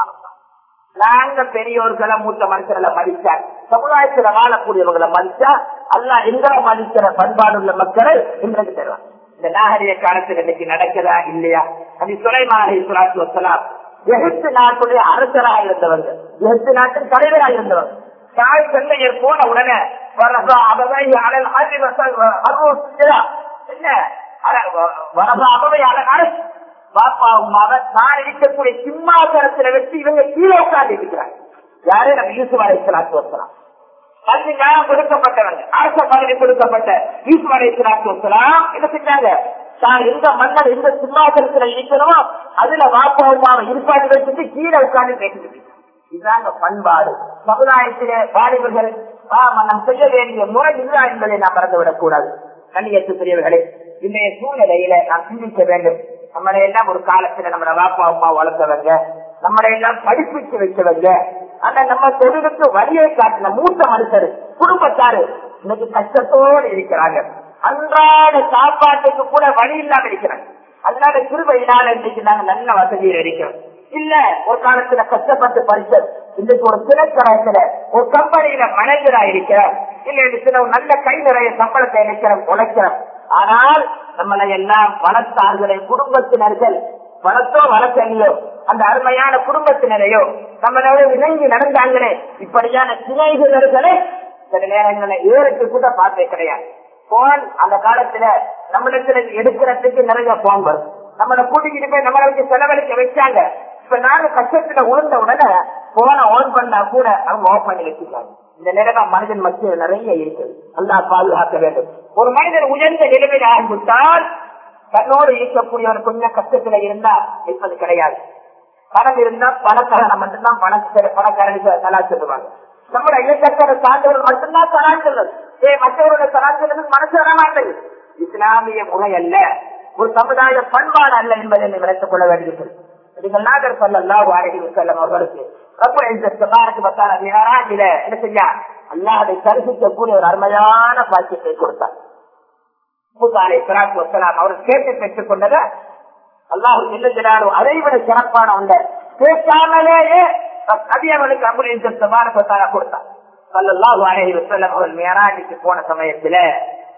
நாங்க பெரியோர்களை மூத்த மனுஷர்களை மதிச்சா சமுதாயத்துல வாழக்கூடியவங்களை மதிச்சா அல்லா எங்களை மதிக்கிற பண்பாடுள்ள மக்களை இன்றைக்கு தருவாங்க இந்த நாகரிக காலத்தில் இன்னைக்கு நடக்குதா இல்லையா அப்படி சுலைமாரி சுலாத்து வசலாம் எகிப்து நாட்டுடைய அரசராக இருந்தவங்க எகிப்து நாட்டின் தலைவராக இருந்தவங்க தாய் தந்தையர் போன உடனே வரதா அபவை அலல் அறிவச- அருவ- என்ன அல- வரதா அபவை அலல் அரசு பாப்பாவும் மகன் நான் இருக்கக்கூடிய சிம்மாசனத்துல வச்சு இவங்க கீழே உட்கார்ந்து இருக்கிறாங்க யாரே நம்ம யூசுப் அலைசலாத்து வசலாம் கல்வி ஞானம் கொடுக்கப்பட்டவங்க அரச பதவி கொடுக்கப்பட்ட யூசுப் அலைசலாத்து வசலாம் என்ன செஞ்சாங்க தான் எந்த மன்னர் எந்த சிம்மாசனத்துல இருக்கணுமோ அதுல பாப்பாவும் மகன் இருப்பாடு வச்சுட்டு கீழே உட்கார்ந்து பேசிட்டு இதுதாங்க பண்பாடு சமுதாயத்திலே வாலிபர்கள் ஆமா, நாம் செய்ய வேண்டிய முறை இதுதான் என்பதை நாம் மறந்துவிடக் கூடாது கண்ணியத்துக்குரியவர்களே இன்றைய சூழ்நிலையில நாம் சிந்திக்க வேண்டும் நம்மளை எல்லாம் ஒரு காலத்துல நம்மளோட வாப்பா அம்மா வளர்த்தவங்க நம்மளை எல்லாம் படிப்பிச்சு வச்சவங்க ஆனா நம்ம தொழிலுக்கு வழியை காட்டின மூத்த மனுஷர் குடும்பத்தாரு இன்னைக்கு கஷ்டத்தோடு இருக்கிறாங்க அன்றாட சாப்பாட்டுக்கு கூட வழி இல்லாம இருக்கிறாங்க அதனால கிருபையினால இன்னைக்கு நாங்க நல்ல வசதியில் இருக்கிறோம் இல்ல ஒரு காலத்துல கஷ்டப்பட்டு படிச்சது இன்னைக்கு ஒரு திரைக்கடத்துல ஒரு கம்பெனியில மேனேஜரா இருக்கிறோம் இல்ல இது சில ஒரு நல்ல கை நிறைய சம்பளத்தை நினைக்கிறோம் உழைக்கிறோம் ஆனால் நம்மளை எல்லாம் வளர்த்தார்களே குடும்பத்தினர்கள் வளர்த்தோ வளர்க்கலையோ அந்த அருமையான குடும்பத்தினரையோ நம்மளோட இணங்கி நடந்தாங்களே இப்படியான சிநேகிதர்களை சில நேரங்களில் ஏறுக்கு கூட பார்த்தே கிடையாது போன் அந்த காலத்துல நம்மளுக்கு எடுக்கிறதுக்கு நிறைய போன் வரும் நம்மளை கூட்டிக்கிட்டு போய் நம்மளுக்கு செலவழிக்க வச்சாங்க இப்ப நாங்க கஷ்டத்துல உளுந்த உடனே போனை ஆன் பண்ணா கூட அவங்க ஆஃப் பண்ணி வச்சுக்காங்க இந்த நிலைமை மனிதன் மத்தியில் நிறைய இருக்குது நல்லா பாதுகாக்க வேண்டும் ஒரு மனிதன் உயர்ந்த நிலைமையில் ஆரம்பித்தால் தன்னோடு இருக்கக்கூடியவர் கொஞ்சம் கஷ்டத்துல இருந்தா இருப்பது கிடையாது பணம் இருந்தா பணக்காரனை மட்டும்தான் பண பணக்காரனுக்கு தலா சொல்லுவாங்க நம்மளோட இலக்கத்தோட சார்ந்தவர்கள் மட்டும்தான் தலா சொல்றது ஏ மற்றவரோட தலா சொல்றது மனசு வர மாட்டேங்குது இஸ்லாமிய முறை அல்ல ஒரு சமுதாய பண்பாடு அல்ல என்பதை நீ விளக்கிக் கொள்ள வேண்டியது நீங்கள் நாகர் சொல்லலாம் வாரகி செல்லம் அவர்களுக்கு ரொம்ப இந்த சுமாருக்கு பத்தான மிகராஜில என்ன செய்யா அல்லாஹை தரிசிக்கக்கூடிய ஒரு அருமையான பாக்கியத்தை கொடுத்தார் மூசாலை சிராக்கு வசலாம் அவர் கேட்டு பெற்றுக் கொண்டத அல்லாஹு இல்லைங்கிறாரோ அதை விட சிறப்பான ஒன்று கேட்காமலேயே அதியவனுக்கு அம்புலின் சுமார பத்தான கொடுத்தார் சல்லல்லாஹு அலைஹி வஸல்லம் அவர்கள் மேராஜுக்கு போன சமயத்துல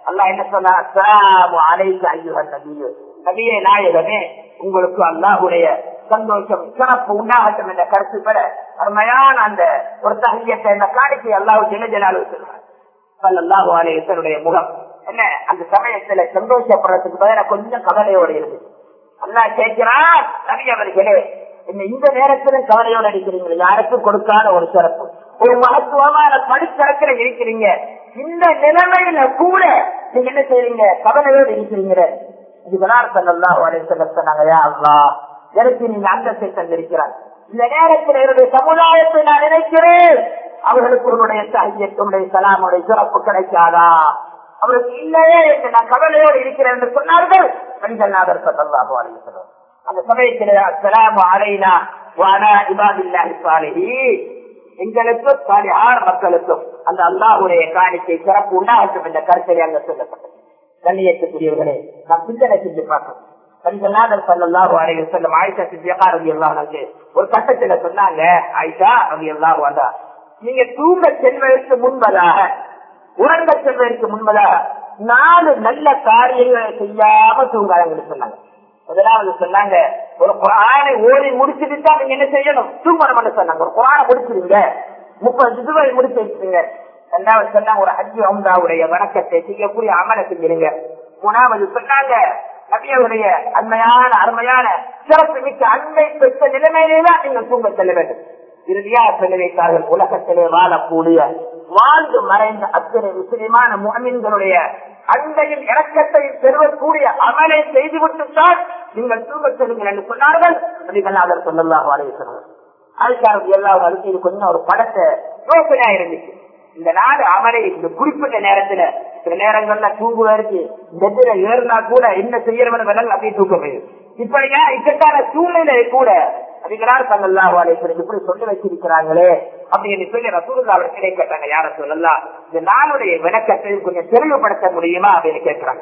அல்லாஹ் என்ன சொன்னா அஸ்ஸலாமு அலைக்க ஐயுஹன் நபியு நபியே நாயகமே உங்களுக்கு அல்லாஹுடைய சந்தோஷம் சிறப்பு உண்டாகட்டும் என்ற கருத்து பெற அருமையான அந்த ஒரு தகியத்தை இந்த காணிக்கை அல்லாஹ் ஜெனஜலாலு சொல்றார் அல்லாஹு அலையனுடைய முகம் என்ன அந்த சமயத்துல சந்தோஷப்படுறதுக்கு பதிலாக கொஞ்சம் கவலையோடு இருக்கு அல்லாஹ் கேட்கிறான் நபி அவர்களே என்ன இந்த நேரத்துல கவலையோடு அடிக்கிறீங்க யாருக்கும் கொடுக்காத ஒரு சிறப்பு ஒரு மகத்துவமான படித்தரத்துல இருக்கிறீங்க இந்த நிலைமையில கூட நீங்க என்ன செய்றீங்க கவலையோடு இருக்கிறீங்க இதுதான் சல்லல்லாஹு அலைஹி வஸல்லம் சொன்னாங்க யா அல்லாஹ் எனக்கு நீங்க அந்தத்தை தந்திருக்கிறார் இந்த நேரத்தில் என்னுடைய சமுதாயத்தை நான் நினைக்கிறேன் அவர்களுக்கு உன்னுடைய சாகியத்தினுடைய சலாமுடைய சிறப்பு கிடைக்காதா அவருக்கு இல்லையே என்று நான் கவலையோடு இருக்கிறேன் என்று சொன்னார்கள் மனிதநாதர் சல்லாஹு அலைஹி வஸல்லம் அந்த சமயத்தில் அஸ்ஸலாமு அலைனா வானா இபாதில்லாஹி சாலிஹீன் எங்களுக்கு சாலிஹார் மக்களுக்கும் அந்த அல்லாஹுடைய காணிக்கை சிறப்பு உண்டாகட்டும் என்ற கருத்தை அங்க சொல்லப்பட்டது கண்ணியத்துக்குரியவர்களே நாம் சிந்தனை செஞ்சு பார்க்கணும் கண்கள்நாதர் சல்லாஹு அலைஹி வஸல்லம் ஆயிஷா சித்தியகா ரவி அல்லாஹ் ஒரு கட்டத்துல சொன்னாங்க ஆயிஷா ரவி அல்லாஹ் வந்தா நீங்க தூங்க செல்வதற்கு முன்பதாக உறங்க செல்வதற்கு முன்பதாக நாலு நல்ல காரியங்களை செய்யாம தூங்காதங்கன்னு சொன்னாங்க முதலாவது சொன்னாங்க ஒரு குரானை ஓடி முடிச்சுட்டு தான் நீங்க என்ன செய்யணும் தூங்கணும் சொன்னாங்க ஒரு குரானை முடிச்சிருங்க முப்பது இதுவை முடிச்சு வச்சுருங்க ரெண்டாவது சொன்னாங்க ஒரு ஹஜ்ஜி அம்தாவுடைய வணக்கத்தை செய்யக்கூடிய அமலை செஞ்சிருங்க மூணாவது சொன்னாங்க நபியவுடைய அண்மையான அருமையான சிறப்பு மிக்க அண்மை பெற்ற நிலைமையிலே தான் நீங்கள் தூங்க செல்ல வேண்டும் இறுதியா சொல்ல வைத்தார்கள் உலகத்திலே வாழக்கூடிய வாழ்ந்து மறைந்த அத்தனை முஸ்லிமான முகமின்களுடைய அன்பையும் இறக்கத்தையும் பெறுவக்கூடிய அமலை செய்துவிட்டுத்தான் நீங்கள் தூங்க செல்லுங்கள் என்று சொன்னார்கள் நபிகளாதர் சொல்லலாம் வாழைய சொன்னார்கள் அதுக்காக எல்லாரும் அதுக்கு கொஞ்சம் ஒரு படத்தை யோசனையா இருந்துச்சு இந்த நாடு அமரை இந்த குறிப்பிட்ட நேரத்துல சில நேரங்கள்ல தூங்குவதற்கு பெட்டில ஏறினா கூட என்ன செய்யறவன் வேணாலும் அப்படியே தூக்க போயிடும் இப்படியா இக்கட்டான சூழ்நிலை கூட அதிகளார் தங்கல்லா வாழைப்படி இப்படி சொல்லி வச்சிருக்கிறாங்களே அப்படின்னு சொல்லி ரசூல்லா அவர்களே கேட்டாங்க யார சொல்லலாம் இந்த நாளுடைய விளக்கத்தை கொஞ்சம் தெளிவுபடுத்த முடியுமா அப்படின்னு கேட்கிறாங்க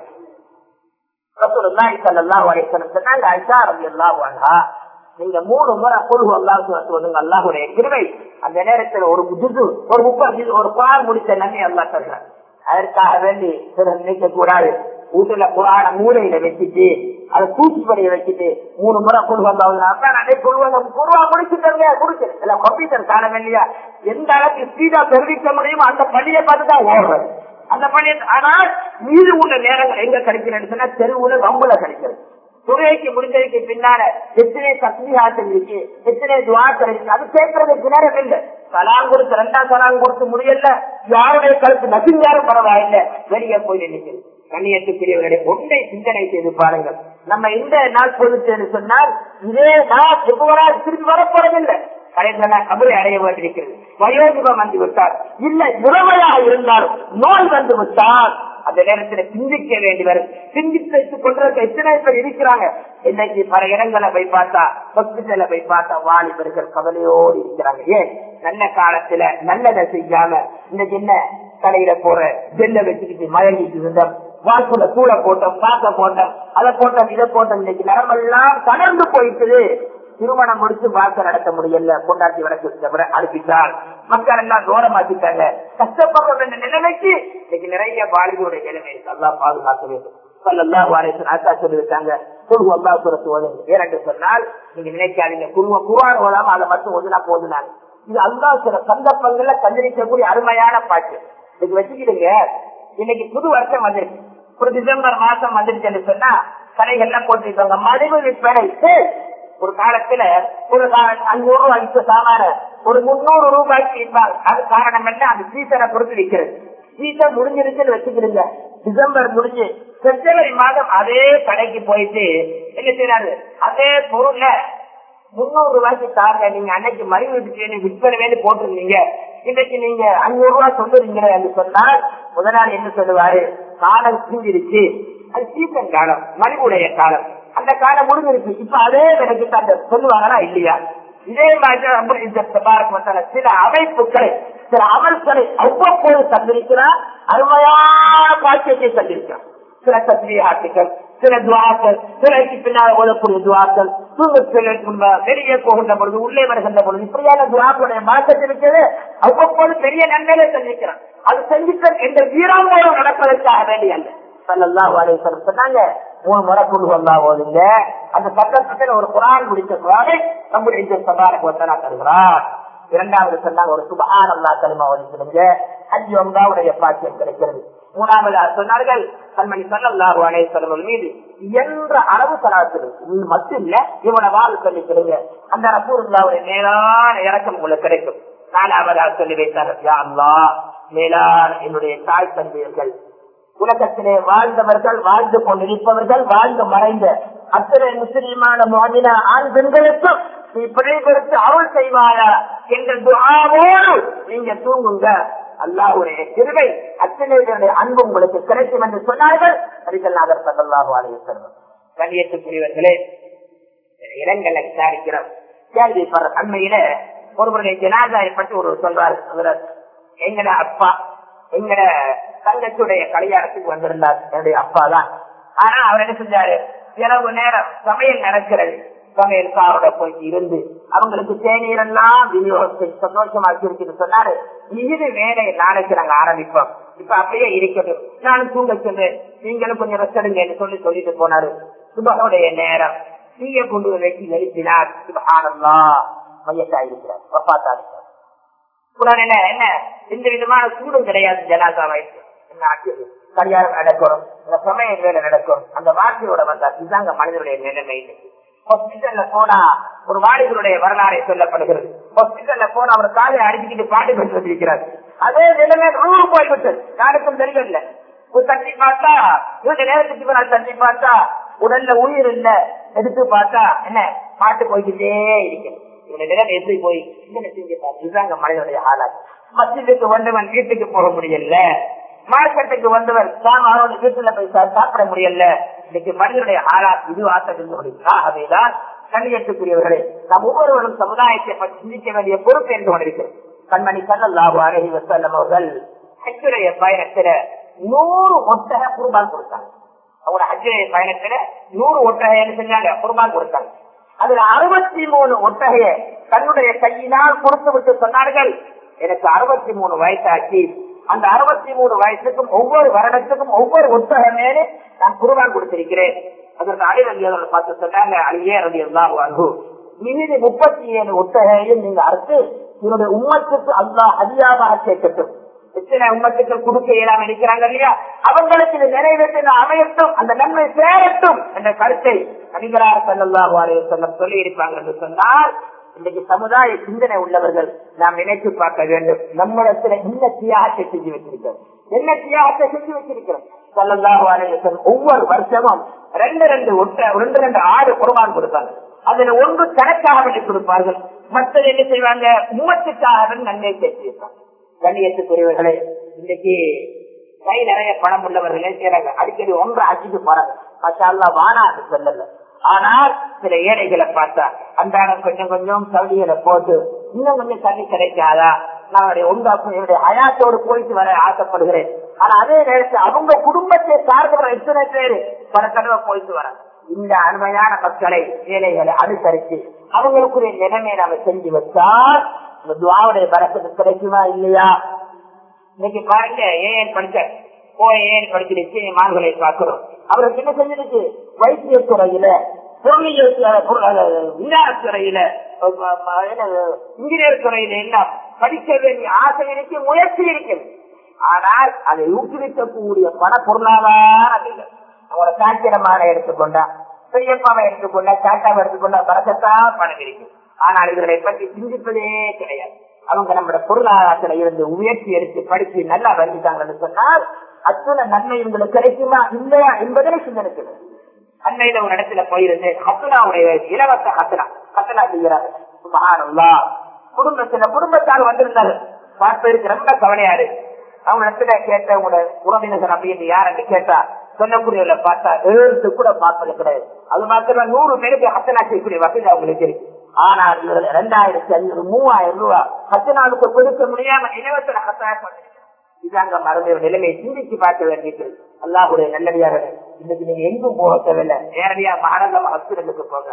ரசூல்லா சல்லா வாழைப்படம் சொன்னாங்க ஐஷா ரவி அல்லா வாழா நீங்க மூணு முறை பொருள் அல்லாஹ் சொல்லுங்க அல்லாஹுடைய கிருவை அந்த நேரத்தில் ஒரு ஜுது ஒரு முப்பது ஒரு பால் முடிச்ச நன்மை அல்லா சொல்றாங்க அதற்காக வேண்டி சில நினைக்க கூடாது வீட்டுல குரான மூலையில வச்சுட்டு அதை தூக்கிப்படிய வச்சுட்டு மூணு முறை குழுவந்தாவது குழுவா முடிச்சுட்டங்க குடிச்சு இல்ல கம்ப்யூட்டர் காலம் இல்லையா எந்த அளவுக்கு ஸ்பீடா தெரிவிக்க முடியுமோ அந்த பள்ளியை பார்த்து தான் ஓடுறது அந்த பள்ளியை ஆனால் மீது உள்ள நேரங்கள் எங்க கிடைக்கிறேன்னு சொன்னா தெருவுல ரம்புல கிடைக்கிறது துறைக்கு முடிஞ்சதுக்கு பின்னால எத்தனை தஸ்மியாசம் இருக்கு எத்தனை துவாக்கள் இருக்கு அது கேட்கறதுக்கு நேரம் இல்லை சலாம் கொடுத்து ரெண்டாம் சலாம் கொடுத்து முடியல யாருடைய கருத்து நசுங்காரும் பரவாயில்ல வெளியே போய் நினைக்கிறது கண்ணியத்துக்குரியவர்களை ஒன்றை சிந்தனை செய்து பாருங்கள் நம்ம இந்த நாள் பொதுச்சேன்னு சொன்னால் இதே நாள் எவ்வளவு திரும்பி வரப்போறதில்லை கடைசியா கபரை அடைய வேண்டியிருக்கிறது வயோதிபம் வந்து விட்டார் இல்லை முறைமையாக இருந்தாலும் நோய் வந்து விட்டால் அந்த நேரத்தில் சிந்திக்க வேண்டி வரும் சிந்தித்து வைத்துக் கொண்டிருக்க எத்தனை பேர் இருக்கிறாங்க இன்னைக்கு பல இடங்களை போய் பார்த்தா ஹாஸ்பிட்டல போய் பார்த்தா வாலிபர்கள் கவலையோடு இருக்கிறாங்க ஏன் நல்ல காலத்துல நல்லதை செய்யாம இன்னைக்கு என்ன தலையில போற ஜெல்ல வச்சுக்கிட்டு மயங்கிட்டு இருந்தோம் வாக்குல தூளை போட்டோம் காக்க போட்டோம் அதை போட்டோம் இதை போட்டோம் இன்னைக்கு நரம்பெல்லாம் தளர்ந்து போயிட்டுது திருமணம் முடிச்சு வாழ்க்கை நடத்த முடியல கொண்டாட்டி வடக்கு அனுப்பிட்டால் மக்கள் எல்லாம் தூரமாக்கிட்டாங்க கஷ்டப்படுற வேண்டிய நிலைமைக்கு இன்னைக்கு நிறைய வாலிபுடைய நிலைமை நல்லா பாதுகாக்க வேண்டும் சொன்னால் நீங்க நினைக்காதீங்க குருவ குருவான் ஓதாம அதை மட்டும் ஓதுனா போதுனாங்க இது அல்லா சில சந்தர்ப்பங்கள்ல கண்டிக்கக்கூடிய அருமையான பாட்டு இன்னைக்கு வச்சுக்கிடுங்க இன்னைக்கு புது வருஷம் வந்துருக்கு ஒரு டிசம்பர் மாசம் வந்துருச்சுன்னு சொன்னா கடைகள்லாம் போட்டுருக்காங்க மலிவு விற்பனை ஒரு காலத்துல ஒரு அஞ்சூறு ரூபாய்க்கு சாமான ஒரு முன்னூறு ரூபாய்க்கு விற்பாங்க அது காரணம் என்ன அந்த சீசனை பொறுத்து விற்கிறது சீசன் முடிஞ்சிருச்சுன்னு வச்சுக்கிறீங்க டிசம்பர் முடிஞ்சு பிப்ரவரி மாதம் அதே கடைக்கு போயிட்டு என்ன செய்யறாரு அதே பொருள்ல முன்னூறு ரூபாய்க்கு தாங்க நீங்க அன்னைக்கு மறு வீட்டுக்கு விற்பனை வேண்டி போட்டிருந்தீங்க இன்னைக்கு நீங்க அஞ்சூறு ரூபாய் சொல்லுறீங்க என்று சொன்னால் முதலாளி என்ன சொல்லுவாரு காலம் தூங்கிருச்சு அது சீசன் காலம் மலிவுடைய காலம் அந்த காலம் முடிஞ்சிருக்கு இப்ப அதே விலைக்கு அந்த சொல்லுவாங்களா இல்லையா இதே மாதிரி சில அமைப்புகளை சில அமல்களை அவ்வப்போது தந்திருக்கிறார் அருமையான பாக்கியத்தை தந்திருக்கிறார் சில தஸ்மீகாட்டுகள் சில துவாக்கள் சிலைக்கு பின்னால் ஓடக்கூடிய துவாக்கள் தூங்க வெளியே போகின்ற பொழுது உள்ளே வருகின்ற பொழுது இப்படியான துவாக்குடைய மாற்றத்தில் இருக்கிறது அவ்வப்போது பெரிய நன்மைகளை சந்திக்கிறான் அது செஞ்சுட்ட என்ற வீராங்கோடு நடப்பதற்காக வேண்டிய அல்ல சல்லல்லாஹு அலைஹி வஸல்லம் சொன்னாங்க மூணு முறை கொண்டு வந்தா போதுங்க அந்த சட்டத்தில் ஒரு குரான் முடித்த குரானை நம்முடைய இந்த சபாரக்கு வந்தனா தருகிறார் இரண்டாவது சொன்னாங்க ஒரு சுபஹான் அல்லா கலிமா ஒதுக்கிடுங்க அஞ்சு ஒன்றாவுடைய பாக்கியம் கிடைக்கிறது மூணாவது சொன்னார்கள் கண்மணி சல்லல்லாஹு அலைஹி வஸல்லம் மீது என்ற அளவு சலாத்து மட்டும் இல்ல இவனை வாழ் சொல்லிக்கிடுங்க அந்த ரசூலுல்லாவுடைய நேரான இறக்கம் உங்களுக்கு கிடைக்கும் நாலாவதாக சொல்லி வைத்தார்கள் யா அல்லாஹ் மேலான என்னுடைய தாய் தந்தையர்கள் உலகத்திலே வாழ்ந்தவர்கள் வாழ்ந்து கொண்டிருப்பவர்கள் வாழ்ந்து மறைந்த அத்தனை முஸ்லிமான மோதின ஆண் பெண்களுக்கும் நீ பிழைபெடுத்து அருள் செய்வாயா என்ற துஆவோடு நீங்க தூங்குங்க அல்லாஹுடைய கிருபை அத்தனைகளுடைய அன்பு உங்களுக்கு கிடைக்கும் என்று சொன்னார்கள் அரிகல்நாதர் சல்லாஹு அலையம் கண்ணியத்துக்குரியவர்களே இடங்களை விசாரிக்கிறோம் கேள்விப்படுற அண்மையில ஒருவருடைய ஜனாதாரை பற்றி ஒரு சொல்றாரு அவர் எங்கட அப்பா எங்கட தங்கச்சுடைய கல்யாணத்துக்கு வந்திருந்தார் என்னுடைய அப்பா தான் ஆனா அவர் என்ன செஞ்சாரு இரவு நேரம் சமையல் நடக்கிறது சமையல்காரோட போய் இருந்து அவங்களுக்கு தேநீர் எல்லாம் விநியோகத்தை சந்தோஷமாக்கி இருக்குன்னு சொன்னாரு இது வேலையை நாளைக்கு நாங்க ஆரம்பிப்போம் இப்ப அப்படியே இருக்கட்டும் நானும் தூங்க சென்றேன் நீங்களும் கொஞ்சம் ரெஸ்ட் எடுங்கன்னு சொல்லி சொல்லிட்டு போனாரு சுபகோடைய நேரம் தீய கொண்டு வெட்டி எழுப்பினார் சுபகானந்தா மையத்தா இருக்கிறார் ஒப்பாத்தா இருக்கிறார் உடனே என்ன எந்த விதமான சூடும் கிடையாது ஜனாதா வயசு என்ன ஆக்கியது கல்யாணம் நடக்கும் இந்த சமய வேலை நடக்கும் அந்த வார்த்தையோட வந்தா இதுதாங்க மனிதனுடைய நிலைமை ஹாஸ்பிட்டல்ல போனா ஒரு வாலிபருடைய வரலாறை சொல்லப்படுகிறது ஹாஸ்பிட்டல்ல போனா அவர் காலை அடிச்சுக்கிட்டு பாட்டு பெற்று வந்திருக்கிறார் அதே நிலைமை நூறு போய்விட்டது யாருக்கும் தெரியல தட்டி பார்த்தா இவங்க நேரத்துக்கு இவனால் தட்டி பார்த்தா உடல்ல உயிர் இல்ல எடுத்து பார்த்தா என்ன பாட்டு போய்கிட்டே இருக்கிறது இவனுடைய நிலைமை எப்படி போய் என்ன செஞ்சு இதுதாங்க மனிதனுடைய ஆளாது மசிதுக்கு வந்தவன் வீட்டுக்கு போக முடியல மார்க்கெட்டுக்கு வந்தவர் சாமானோட வீட்டுல போய் சாப்பிட முடியல இன்னைக்கு மனிதனுடைய ஆளா இது ஆசை ஆகவேதான் கண்ணியத்துக்குரியவர்களே நாம் ஒவ்வொருவரும் சமுதாயத்தை பற்றி சிந்திக்க வேண்டிய பொறுப்பு என்று கொண்டிருக்கிறோம் கண்மணி சல்லாஹு அலஹி வசல்லம் அவர்கள் ஹஜ்ஜுடைய பயணத்துல நூறு ஒட்டக குருபான் கொடுத்தாங்க அவங்களோட ஹஜ்ஜுடைய பயணத்துல நூறு ஒட்டகை என்ன செஞ்சாங்க குருபான் கொடுத்தாங்க அதுல அறுபத்தி மூணு ஒட்டகைய தன்னுடைய கையினால் கொடுத்து விட்டு சொன்னார்கள் எனக்கு அறுபத்தி மூணு வயசாச்சு அந்த அறுபத்தி மூணு வயசுக்கும் ஒவ்வொரு வருடத்துக்கும் ஒவ்வொரு ஒட்டகமேனு நான் குருவான் கொடுத்திருக்கிறேன் அதற்கு அழிவங்கியவர்கள் பார்த்து சொன்னாங்க அழியே ரவி எல்லாம் வாங்கு மீது முப்பத்தி ஏழு ஒட்டகையும் நீங்க அறுத்து என்னுடைய உம்மத்துக்கு அல்லா அதிகமாக சேர்க்கட்டும் எத்தனை உம்மத்துக்கு கொடுக்க இயலாம இருக்கிறாங்க இல்லையா அவங்களுக்கு இது நிறைவேற்ற அமையட்டும் அந்த நன்மை சேரட்டும் என்ற கருத்தை நடிகரார் செல்லல்லாஹு அலைய செல்லம் சொல்லி இருப்பாங்க என்று சொன்னால் இன்றைக்கு சமுதாய சிந்தனை உள்ளவர்கள் நாம் நினைத்து பார்க்க வேண்டும் நம்மிடத்துல என்ன தியாகத்தை செஞ்சு வச்சிருக்கிறோம் என்ன தியாகத்தை செஞ்சு வச்சிருக்கிறோம் செல்லல்லாஹு அலைய செல்லம் ஒவ்வொரு வருஷமும் ரெண்டு ரெண்டு ஒட்ட ரெண்டு ரெண்டு ஆடு குர்பான் கொடுப்பாங்க அதுல ஒன்று கணக்காக வேண்டி கொடுப்பார்கள் மற்றது என்ன செய்வாங்க உமத்துக்காக நன்மை சேர்த்து வைப்பாங்க கண்ணியத்துக்குரியவர்களே இன்னைக்கு கை நிறைய பணம் உள்ளவர்களே செய்யறாங்க அடிக்கடி ஒன்று அடிச்சுட்டு போறாங்க மஷால்லா வானா அது சொல்லல ஆனால் சில ஏழைகளை பார்த்தா அன்றாடம் கொஞ்சம் கொஞ்சம் சவுடிகளை போட்டு இன்னும் கொஞ்சம் தண்ணி கிடைக்காதா நான் ஒன்றாக்கும் என்னுடைய அயாத்தோடு போயிட்டு வர ஆசைப்படுகிறேன் ஆனா அதே நேரத்தில் அவங்க குடும்பத்தை சார்ந்தவர்கள் எத்தனை பேரு பல தடவை போயிட்டு வராங்க இந்த அருமையான மக்களை ஏழைகளை அனுசரித்து அவங்களுக்குரிய நிலைமை நாம செஞ்சு வச்சால் இந்த துவாவுடைய பரத்துக்கு கிடைக்குமா இல்லையா இன்னைக்கு பாருங்க ஏன் படிச்ச போய் ஏன் படிச்சிருச்சு மான்களை பார்க்கிறோம் அவருக்கு என்ன செஞ்சிருக்கு வைத்திய துறையில பொருளியல் விஞ்ஞானத்துறையில இன்ஜினியர் துறையில எல்லாம் படிக்க வேண்டிய ஆசை இருக்கு முயற்சி இருக்குது ஆனால் அதை ஊக்குவிக்கக்கூடிய பண பொருளாதாரம் இல்லை அவங்களோட சாக்கிரமான எடுத்துக்கொண்டா பெரியப்பாவை எடுத்துக்கொண்டா சாட்டாவை எடுத்துக்கொண்டா பறக்கத்தான் பணம் இருக்கு ஆனால் இவர்களை பற்றி சிந்திப்பதே கிடையாது அவங்க நம்மளோட பொருளாதாரத்துல இருந்து முயற்சி எடுத்து படிச்சு நல்லா வந்துட்டாங்கன்னு சொன்னால் அத்துணை நன்மை உங்களுக்கு கிடைக்குமா இல்லையா என்பதனை சிந்தனைக்கிறது அன்னையில ஒரு இடத்துல போயிருந்து ஹத்துனாவுடைய இலவச ஹத்துனா ஹத்துனா செய்கிறாரு மகானல்லா குடும்பத்துல குடும்பத்தால் வந்திருந்தாரு பார்ப்பதற்கு ரொம்ப கவலையாரு அவங்க இடத்துல கேட்ட உங்களோட உறவினர்கள் அப்படின்னு யாருன்னு கேட்டா சொல்லக்கூடியவர்களை பார்த்தா எழுத்து கூட பார்ப்பது கிடையாது அது மாத்திரம் நூறு பேருக்கு ஹத்தனா செய்யக்கூடிய வசதி அவங்களுக்கு இருக்கு ஆனால் இவர்கள் இரண்டாயிரத்தி ஐநூறு மூவாயிரம் ரூபாய் பத்து நாளுக்கு கொடுக்க முடியாம இலவச ஹத்தனா இதாங்க மருந்து நிலைமையை சிந்திச்சு பார்க்க வேண்டியது அல்லாஹுடைய நல்லடியாக இன்னைக்கு நீங்க எங்கும் போக தேவையில்லை நேரடியா மாநகரம் ஹாஸ்பிட்டலுக்கு போங்க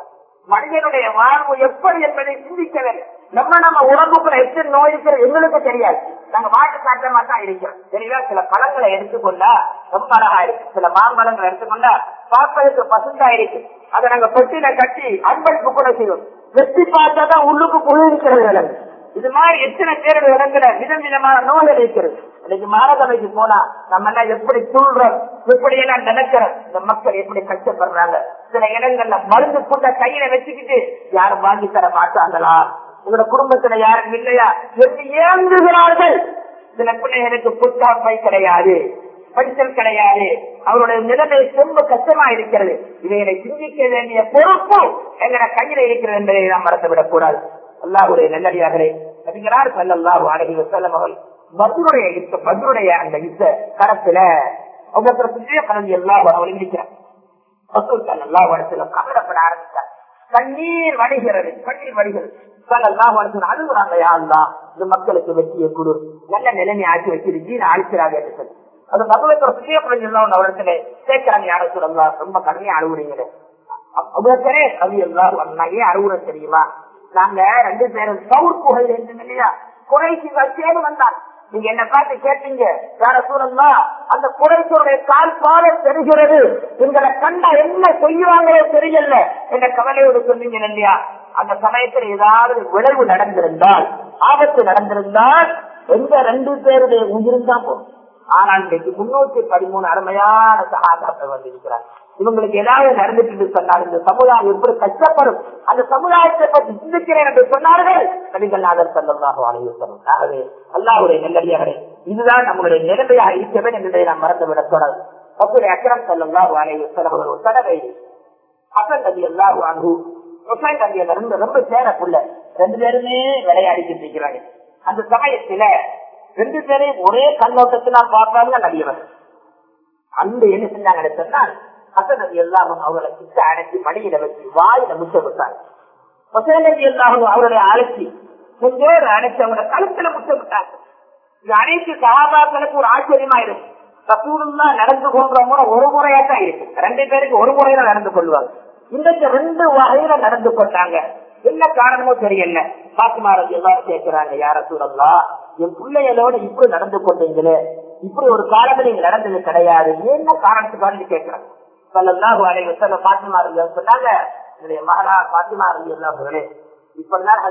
மனிதனுடைய வாழ்வு எப்படி என்பதை சிந்திக்க வேண்டும் நம்ம நம்ம உடம்புக்குள்ள எத்தனை நோய் இருக்கிற எங்களுக்கு தெரியாது நாங்க மாட்டு சாட்டமா தான் இருக்கிறோம் தெரியல சில பழங்களை எடுத்துக்கொண்டா ரொம்ப அழகா இருக்கு சில மாம்பழங்களை எடுத்துக்கொண்டா பார்ப்பதற்கு பசுந்தா இருக்கு அதை நாங்க பெட்டியில கட்டி அன்பளிப்பு கூட செய்வோம் வெட்டி பார்த்தா தான் உள்ளுக்கு குளிர்கிறது விலங்கு இது மாதிரி எத்தனை பேர் விளங்குற விதம் விதமான நோய்கள் இருக்கிறது இன்னைக்கு மாநகரைக்கு போனா நம்ம எல்லாம் எப்படி தூள்றோம் எப்படி எல்லாம் நினைக்கிறோம் இந்த மக்கள் எப்படி கஷ்டப்படுறாங்க சில இடங்கள்ல மருந்து கூட்ட கையில வச்சுக்கிட்டு யாரும் வாங்கி தர மாட்டாங்களா உங்களோட குடும்பத்துல யாரும் இல்லையா என்று ஏங்குகிறார்கள் சில பிள்ளைகளுக்கு புத்தாண்மை கிடையாது படித்தல் கிடையாது அவருடைய நிலைமை ரொம்ப கஷ்டமா இருக்கிறது இவைகளை சிந்திக்க வேண்டிய பொறுப்பு எங்கட கையில இருக்கிறது என்பதை நாம் மறந்துவிடக் கூடாது அல்லாஹுடைய நல்லடியார்களே நபிகளார் சல்லல்லாஹு அலைஹி வஸல்லம் அவர்கள் பத்ருடைய யுத்த பத்ருடைய அந்த யுத்த களத்துல ஒவ்வொருத்தர் சுற்றிய கலந்து எல்லாம் அவர்கள் இருக்கிறார் ரசூல் ஸல்லல்லாஹு அலைஹி வஸல்லம் கவலைப்பட ஆரம்பித்தார் கண்ணீர் வடிகிறது கண்ணீர் வடிகிறது ஸல்லல்லாஹு அலைஹி வஸல்லம் அழுகுறாங்க யா அல்லாஹ் இந்த மக்களுக்கு வெற்றியை கொடு நல்ல நிலைமை ஆக்கி வச்சிரு ஜீன அழிக்கிறாங்க என்று சொல்லி அது நபுவத்தர் சுற்றிய கலந்து எல்லாம் அவர்களை கேட்கிறாங்க யார சொல்லலாம் ரொம்ப கடுமையா அழுகுறீங்களே அபுபக்கரே அது எல்லாம் ஏன் அழுகுறேன் தெரியுமா நாங்க ரெண்டு பேரும் சவுர் குகையில் இருந்தோம் இல்லையா குறைசி வச்சேன்னு வந்தான் நீங்க என்ன பார்த்து கேட்டீங்க யார சூழல்லா அந்த குறைசோடைய கால் பால தெரிகிறது எங்களை கண்டா என்ன செய்வாங்களோ தெரியல என்ற கவலையோடு சொன்னீங்க இல்லையா அந்த சமயத்தில் ஏதாவது விளைவு நடந்திருந்தால் ஆபத்து நடந்திருந்தால் எந்த ரெண்டு பேருடைய உயிரும் தான் போகும் ஆனால் இன்றைக்கு முன்னூத்தி பதிமூணு அருமையான சகாதாக்கள் வந்திருக்கிறார் இவங்களுக்கு ஏதாவது நடந்துட்டு சொன்னால் இந்த சமுதாயம் எப்படி கஷ்டப்படும் அந்த சமுதாயத்தை பற்றி சிந்திக்கிறேன் என்று சொன்னார்கள் நபிகள் நாதர் சல்லாஹு அலையுத்தம் ஆகவே அல்லாஹுடைய நெல்லடியாரே இதுதான் நம்முடைய நிலைமையாக இருக்கவே என்பதை நாம் மறந்துவிடக் கூடாது அப்படி அக்கரம் சல்லாஹு அலையுத்தம் அவர் ஒரு தடவை அசன் நபி அல்லாஹு அன்பு ஹுசைன் நபியை இருந்து ரொம்ப சேரக்குள்ள ரெண்டு பேருமே விளையாடிக்கிட்டு இருக்கிறாங்க அந்த சமயத்துல ரெண்டு பேரையும் ஒரே கண்ணோட்டத்தினால் பார்த்தாங்க நபியவர் அந்த என்ன செஞ்சாங்க சொன்னால் ஹசன் நபி எல்லாரும் அவர்களை கிட்ட அடைச்சி மடியில வச்சு வாயில முச்ச விட்டாங்க ஹசன் நபி எல்லாரும் அவருடைய அழைச்சி கொஞ்சோடு அடைச்சி அவங்களோட கழுத்துல முச்ச விட்டாங்க இது அனைத்து சகாபாக்களுக்கு ஒரு ஆச்சரியமா இருக்கு ரசூலுல்லா நடந்து கொள்ற முறை ஒரு முறையா தான் இருக்கு ரெண்டு பேருக்கு ஒரு முறையில நடந்து கொள்வாங்க இன்றைக்கு ரெண்டு வகையில நடந்து கொண்டாங்க என்ன காரணமோ தெரியல பாத்திமா ரவி எல்லாரும் கேட்கிறாங்க யார சூழல்லா என் பிள்ளைகளோட இப்படி நடந்து கொண்டீங்களே இப்படி ஒரு காலத்துல நீங்க நடந்தது கிடையாது என்ன காரணத்துக்காக கேட்கிறாங்க சொல்லலாம் வசல பாத்திமா ரவி சொன்னாங்க என்னுடைய மகளா பாத்திமா ரவி எல்லா இப்படிதான்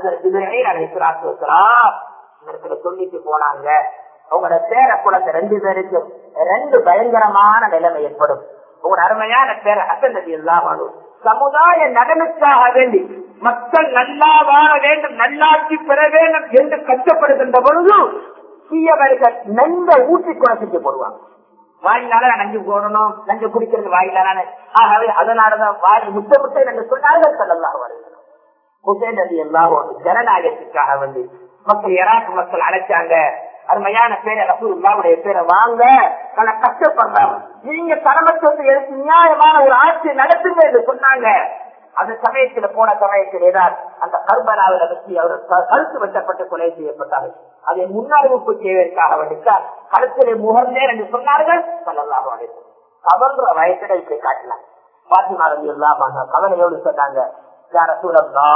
இடத்துல சொல்லிட்டு போனாங்க உங்களோட பேர குழந்தை ரெண்டு பேருக்கும் ரெண்டு பயங்கரமான நிலைமை ஏற்படும் உங்களோட அருமையான பேர ஹசன் நபி எல்லாம் சமுதாய நலனுக்காக வேண்டி மக்கள் நல்லா வாழ வேண்டும் நல்லாட்சி பெற வேண்டும் என்று கஷ்டப்படுகின்ற பொழுது தீயவர்கள் நெஞ்ச ஊற்றி குறைச்சிட்டு போடுவாங்க வாயினால நஞ்சு போடணும் நஞ்சு குடிக்கிறது வாயிலான ஆகவே அதனாலதான் வாய் முட்டை முட்டை என்று சொன்னார்கள் சொல்லலாம் வருகிறோம் ஹுசேன் அலி எல்லாம் ஜனநாயகத்துக்காக வந்து மக்கள் ஈராக் மக்கள் அழைச்சாங்க அருமையான பேரை ரசூல்லாவுடைய பேரை வாங்க பல கஷ்டப்படுறாங்க நீங்க தலைமத்துவத்தை எடுத்து நியாயமான ஒரு ஆட்சி நடத்துங்க என்று சொன்னாங்க அந்த சமயத்துல போன சமயத்தில் ஏதாவது அந்த கர்பனாவில வச்சு அவர் கழுத்து வெட்டப்பட்டு கொலை செய்யப்பட்டார்கள் அதை முன்னறிவிப்பு செய்வதற்காக வேண்டித்தார் கழுத்திலே முகர்ந்தேன் என்று சொன்னார்கள் சொல்லலாம் கவர்ன்ற வயசுல இப்படி காட்டலாம் பாத்திமாரதி எல்லாம் கவலையோடு சொன்னாங்க யார சூழல்லா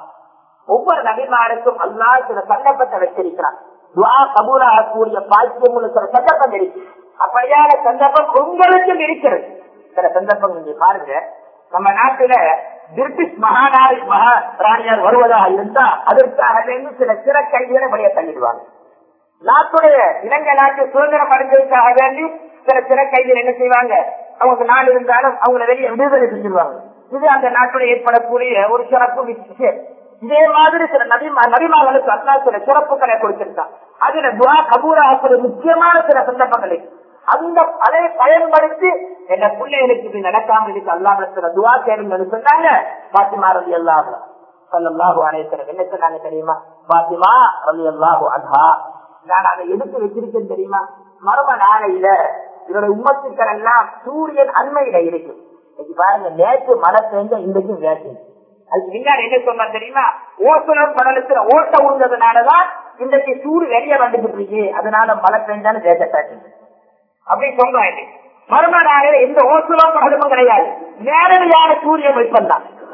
ஒவ்வொரு நபிமாருக்கும் அல்லா சில சந்தர்ப்பத்தை வச்சிருக்கிறான் துவா கபூலாகக்கூடிய பாக்கியம் சில சந்தர்ப்பம் இருக்கு அப்படியான சந்தர்ப்பம் உங்களுக்கும் இருக்கிறது சில சந்தர்ப்பம் நீங்க பாருங்க நம்ம நாட்டுல பிரிட்டிஷ் மகாநாடு மகாராணியார் வருவதாக இருந்தா அதற்காக வேண்டி சில சிற கைதிகளை வெளியே தள்ளிடுவாங்க நாட்டுடைய இலங்கை நாட்டு சுதந்திரம் அடைஞ்சதுக்காக வேண்டி சில சிற கைதிகள் என்ன செய்வாங்க அவங்க நாடு இருந்தாலும் அவங்களை வெளியே விடுதலை செஞ்சிருவாங்க இது அந்த நாட்டுடைய ஏற்படக்கூடிய ஒரு சிறப்பு விஷயம் இதே மாதிரி சில நபிமா நபிமார்களுக்கு அல்லா சில சிறப்புகளை கொடுத்திருக்கான் அதுல துவா கபூராகக்கூடிய முக்கியமான சில சந்தர்ப்பங்களை அந்த அதை பயன்படுத்தி என் பிள்ளைகளுக்கு இது நடக்காம இருக்கு அல்லாம சில துவா கேளுங்கன்னு சொன்னாங்க பாத்திமா ரவி அல்லாஹ் சல்லாஹு அனைத்தரம் என்ன சொன்னாங்க தெரியுமா பாத்திமா ரவி அல்லாஹு அன்ஹா நான் அதை எடுத்து வச்சிருக்கேன் தெரியுமா மர்ம நாளையில இதோட உம்மத்துக்கள் எல்லாம் சூரியன் அண்மையில இருக்கு இன்னைக்கு பாருங்க நேற்று மழை பெய்ஞ்ச இன்றைக்கும் வேட்டு அதுக்கு முன்னாடி என்ன சொன்னா தெரியுமா ஓசனம் படலத்துல ஓட்ட உழுந்ததுனாலதான் இன்றைக்கு சூடு வெளியே வந்துட்டு இருக்கு அதனால மழை பெஞ்சாலும் வேட்டத்தாச்சு அப்படி சொல்றாங்க மறும நாளில் எந்த ஓசனம் படலமும் கிடையாது நேரடியான சூரிய வெப்பம் தான்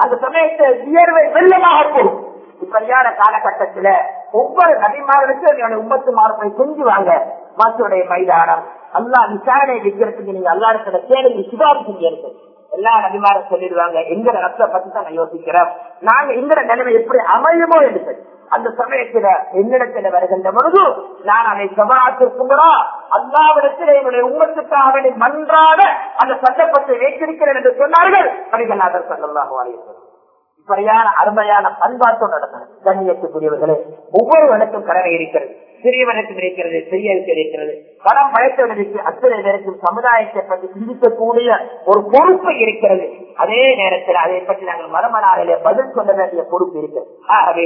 அந்த சமயத்தை வியர்வை வெள்ளமாக போகும் இப்படியான காலகட்டத்துல ஒவ்வொரு நபிமார்களுக்கும் என்னுடைய உம்மத்து மார்பை செஞ்சுவாங்க மாசுடைய மைதானம் அல்லா விசாரணை வைக்கிறதுக்கு நீங்க அல்லா இருக்கிற கேள்வி சிபாரிசு இருக்கு எல்லா நபிமாரும் சொல்லிடுவாங்க எங்கட ரத்த பத்தி தான் நான் யோசிக்கிறேன் நாங்க எங்கட நிலைமை எப்படி அமையுமோ என்று அந்த சமயத்துல என்னிடத்துல வருகின்ற பொழுது நான் அதை சமாளித்திருக்கும்போதா அல்லாவிடத்தில் என்னுடைய உம்மத்துக்காக மன்றாட அந்த சட்டப்பத்தை வைத்திருக்கிறேன் என்று சொன்னார்கள் நபிகள்நாதர் சல்லாஹு அலையம் இப்படியான அருமையான பண்பாட்டோடு நடந்தது கண்ணியத்துக்குரியவர்களே ஒவ்வொருவனுக்கும் கடமை இருக்கிறது சிறியவனுக்கும் இருக்கிறது பெரியவருக்கு இருக்கிறது பணம் படைத்தவனுக்கு அத்தனை பேருக்கும் சமுதாயத்தை பற்றி சிந்திக்கக்கூடிய ஒரு பொறுப்பு இருக்கிறது அதே நேரத்தில் அதை பற்றி நாங்கள் மரமனாரிலே பதில் சொல்ல வேண்டிய பொறுப்பு இருக்கிறது ஆகவே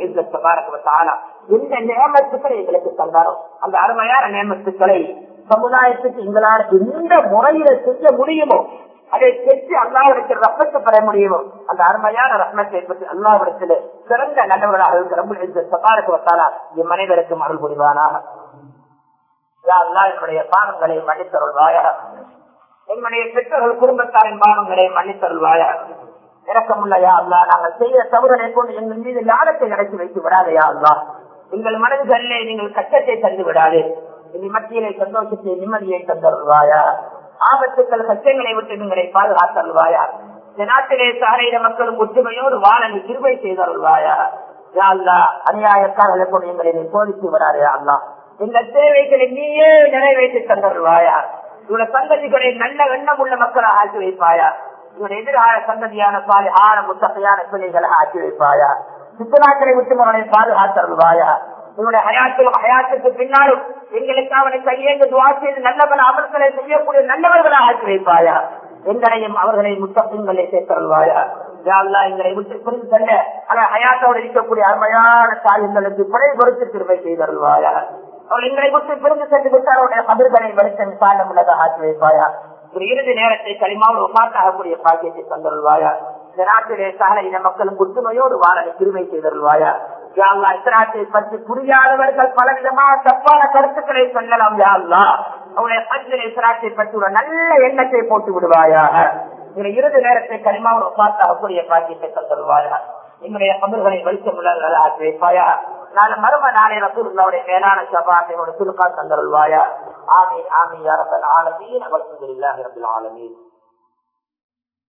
எந்த நியமத்துக்களை எங்களுக்கு தந்தாரோ அந்த அருமையான நியமத்துக்களை சமுதாயத்துக்கு எங்களால் எந்த முறையில செய்ய முடியுமோ அதை செஞ்சு அல்லாவிடத்தில் ரப்பத்தை பெற முடியுமோ அந்த அருமையான ரத்னத்தை பற்றி அல்லாவிடத்தில் சிறந்த நல்லவர்களாக இருக்கிற ரொம்ப சபாருக்கு வத்தாலா என் மனிதருக்கும் அருள் புரிவானாக என்னுடைய பாவங்களை மன்னித்தருள்வாயா என்னுடைய பெற்றோர்கள் குடும்பத்தாரின் பாவங்களை மன்னித்தருள்வாயா இறக்கமுள்ளையா அல்லா நாங்கள் செய்த தவறுகளை கொண்டு எங்கள் மீது லாடத்தை நடத்தி வைத்து விடாதையா அல்லா எங்கள் மனதுகளிலே நீங்கள் கஷ்டத்தை தந்து விடாது எங்கள் மத்தியிலே சந்தோஷத்தை நிம்மதியை தந்தருள்வாயா ஆபத்துக்கள் கஷ்டங்களை விட்டு எங்களை பாதுகாத்தருள்வாயா இந்த நாட்டிலே சாலையில மக்களும் ஒற்றுமையோடு வாழ நீ கிருபை செய்தருள்வாயா அல்லா அநியாயக்காரர்களை கொண்டு எங்களை நீ சோதித்து வராதே அல்லா எங்கள் தேவைகளை நீயே நிறைவேற்றி தந்தருள்வாயா இவருடைய சந்ததிகளை நல்ல எண்ணம் உள்ள மக்களாக ஆக்கி வைப்பாயா இவருடைய எதிரான சந்ததியான சாலை ஆன முத்தகையான பிள்ளைகளை ஆக்கி வைப்பாயா சுற்றுலாக்களை விட்டு அவனை பாதுகாத்தருள்வாயா இவனுடைய ஹயாத்திலும் ஹயாத்துக்கு பின்னாலும் எங்களுக்கு அவனை கையேந்து துவா செய்து நல்லவன் அமல்களை செய்யக்கூடிய நல்லவர்களாக ஆக்கி வைப்பாயா எங்களையும் அவர்களை முத்தங்களை சேர்த்தருள்வாயா எங்களை விட்டு புரிந்து தள்ள ஆனால் ஹயாத்தோடு இருக்கக்கூடிய அருமையான காரியங்களுக்கு பிழை பொறுத்து திருவை செய்தருள்வாயா அவள் எங்களை விட்டு பிரிந்து சென்று விட்டு அவருடைய கதிர்களை வெளிச்சம் சாலம் உள்ளதாக ஆக்கி வைப்பாயா ஒரு இறுதி நேரத்தை களிமாவோடு உமாத்தாகக்கூடிய பாக்கியத்தை தந்தருள்வாயா இந்த நாட்டிலே சகல இன மக்களும் ஒற்றுமையோடு வாழ கிருமை செய்தருள்வாயா இஸ்லாத்தை பற்றி புரியாதவர்கள் பலவிதமான தப்பான கருத்துக்களை சொல்லலாம் யாழ்லா அவருடைய பஞ்சில் இஸ்லாத்தை பற்றி ஒரு நல்ல எண்ணத்தை போட்டு விடுவாயாக இந்த இறுதி நேரத்தை களிமாவோடு உமாத்தாகக்கூடிய பாக்கியத்தை தந்தருள்வாயா எங்களுடைய பங்குகளை வெளிச்சம் உள்ளவர்கள் ஆக்கி வைப்பாயா நாளை மரும நாளை ரசூலுல்லாவுடைய மேலான சபாத்தையோட சுருக்கா தந்தருள்வாயா ஆமீன் ஆமீன் யாரப்பன் ஆலமீன் அவர்கள் இல்லாஹி ரபில் ஆலமீன்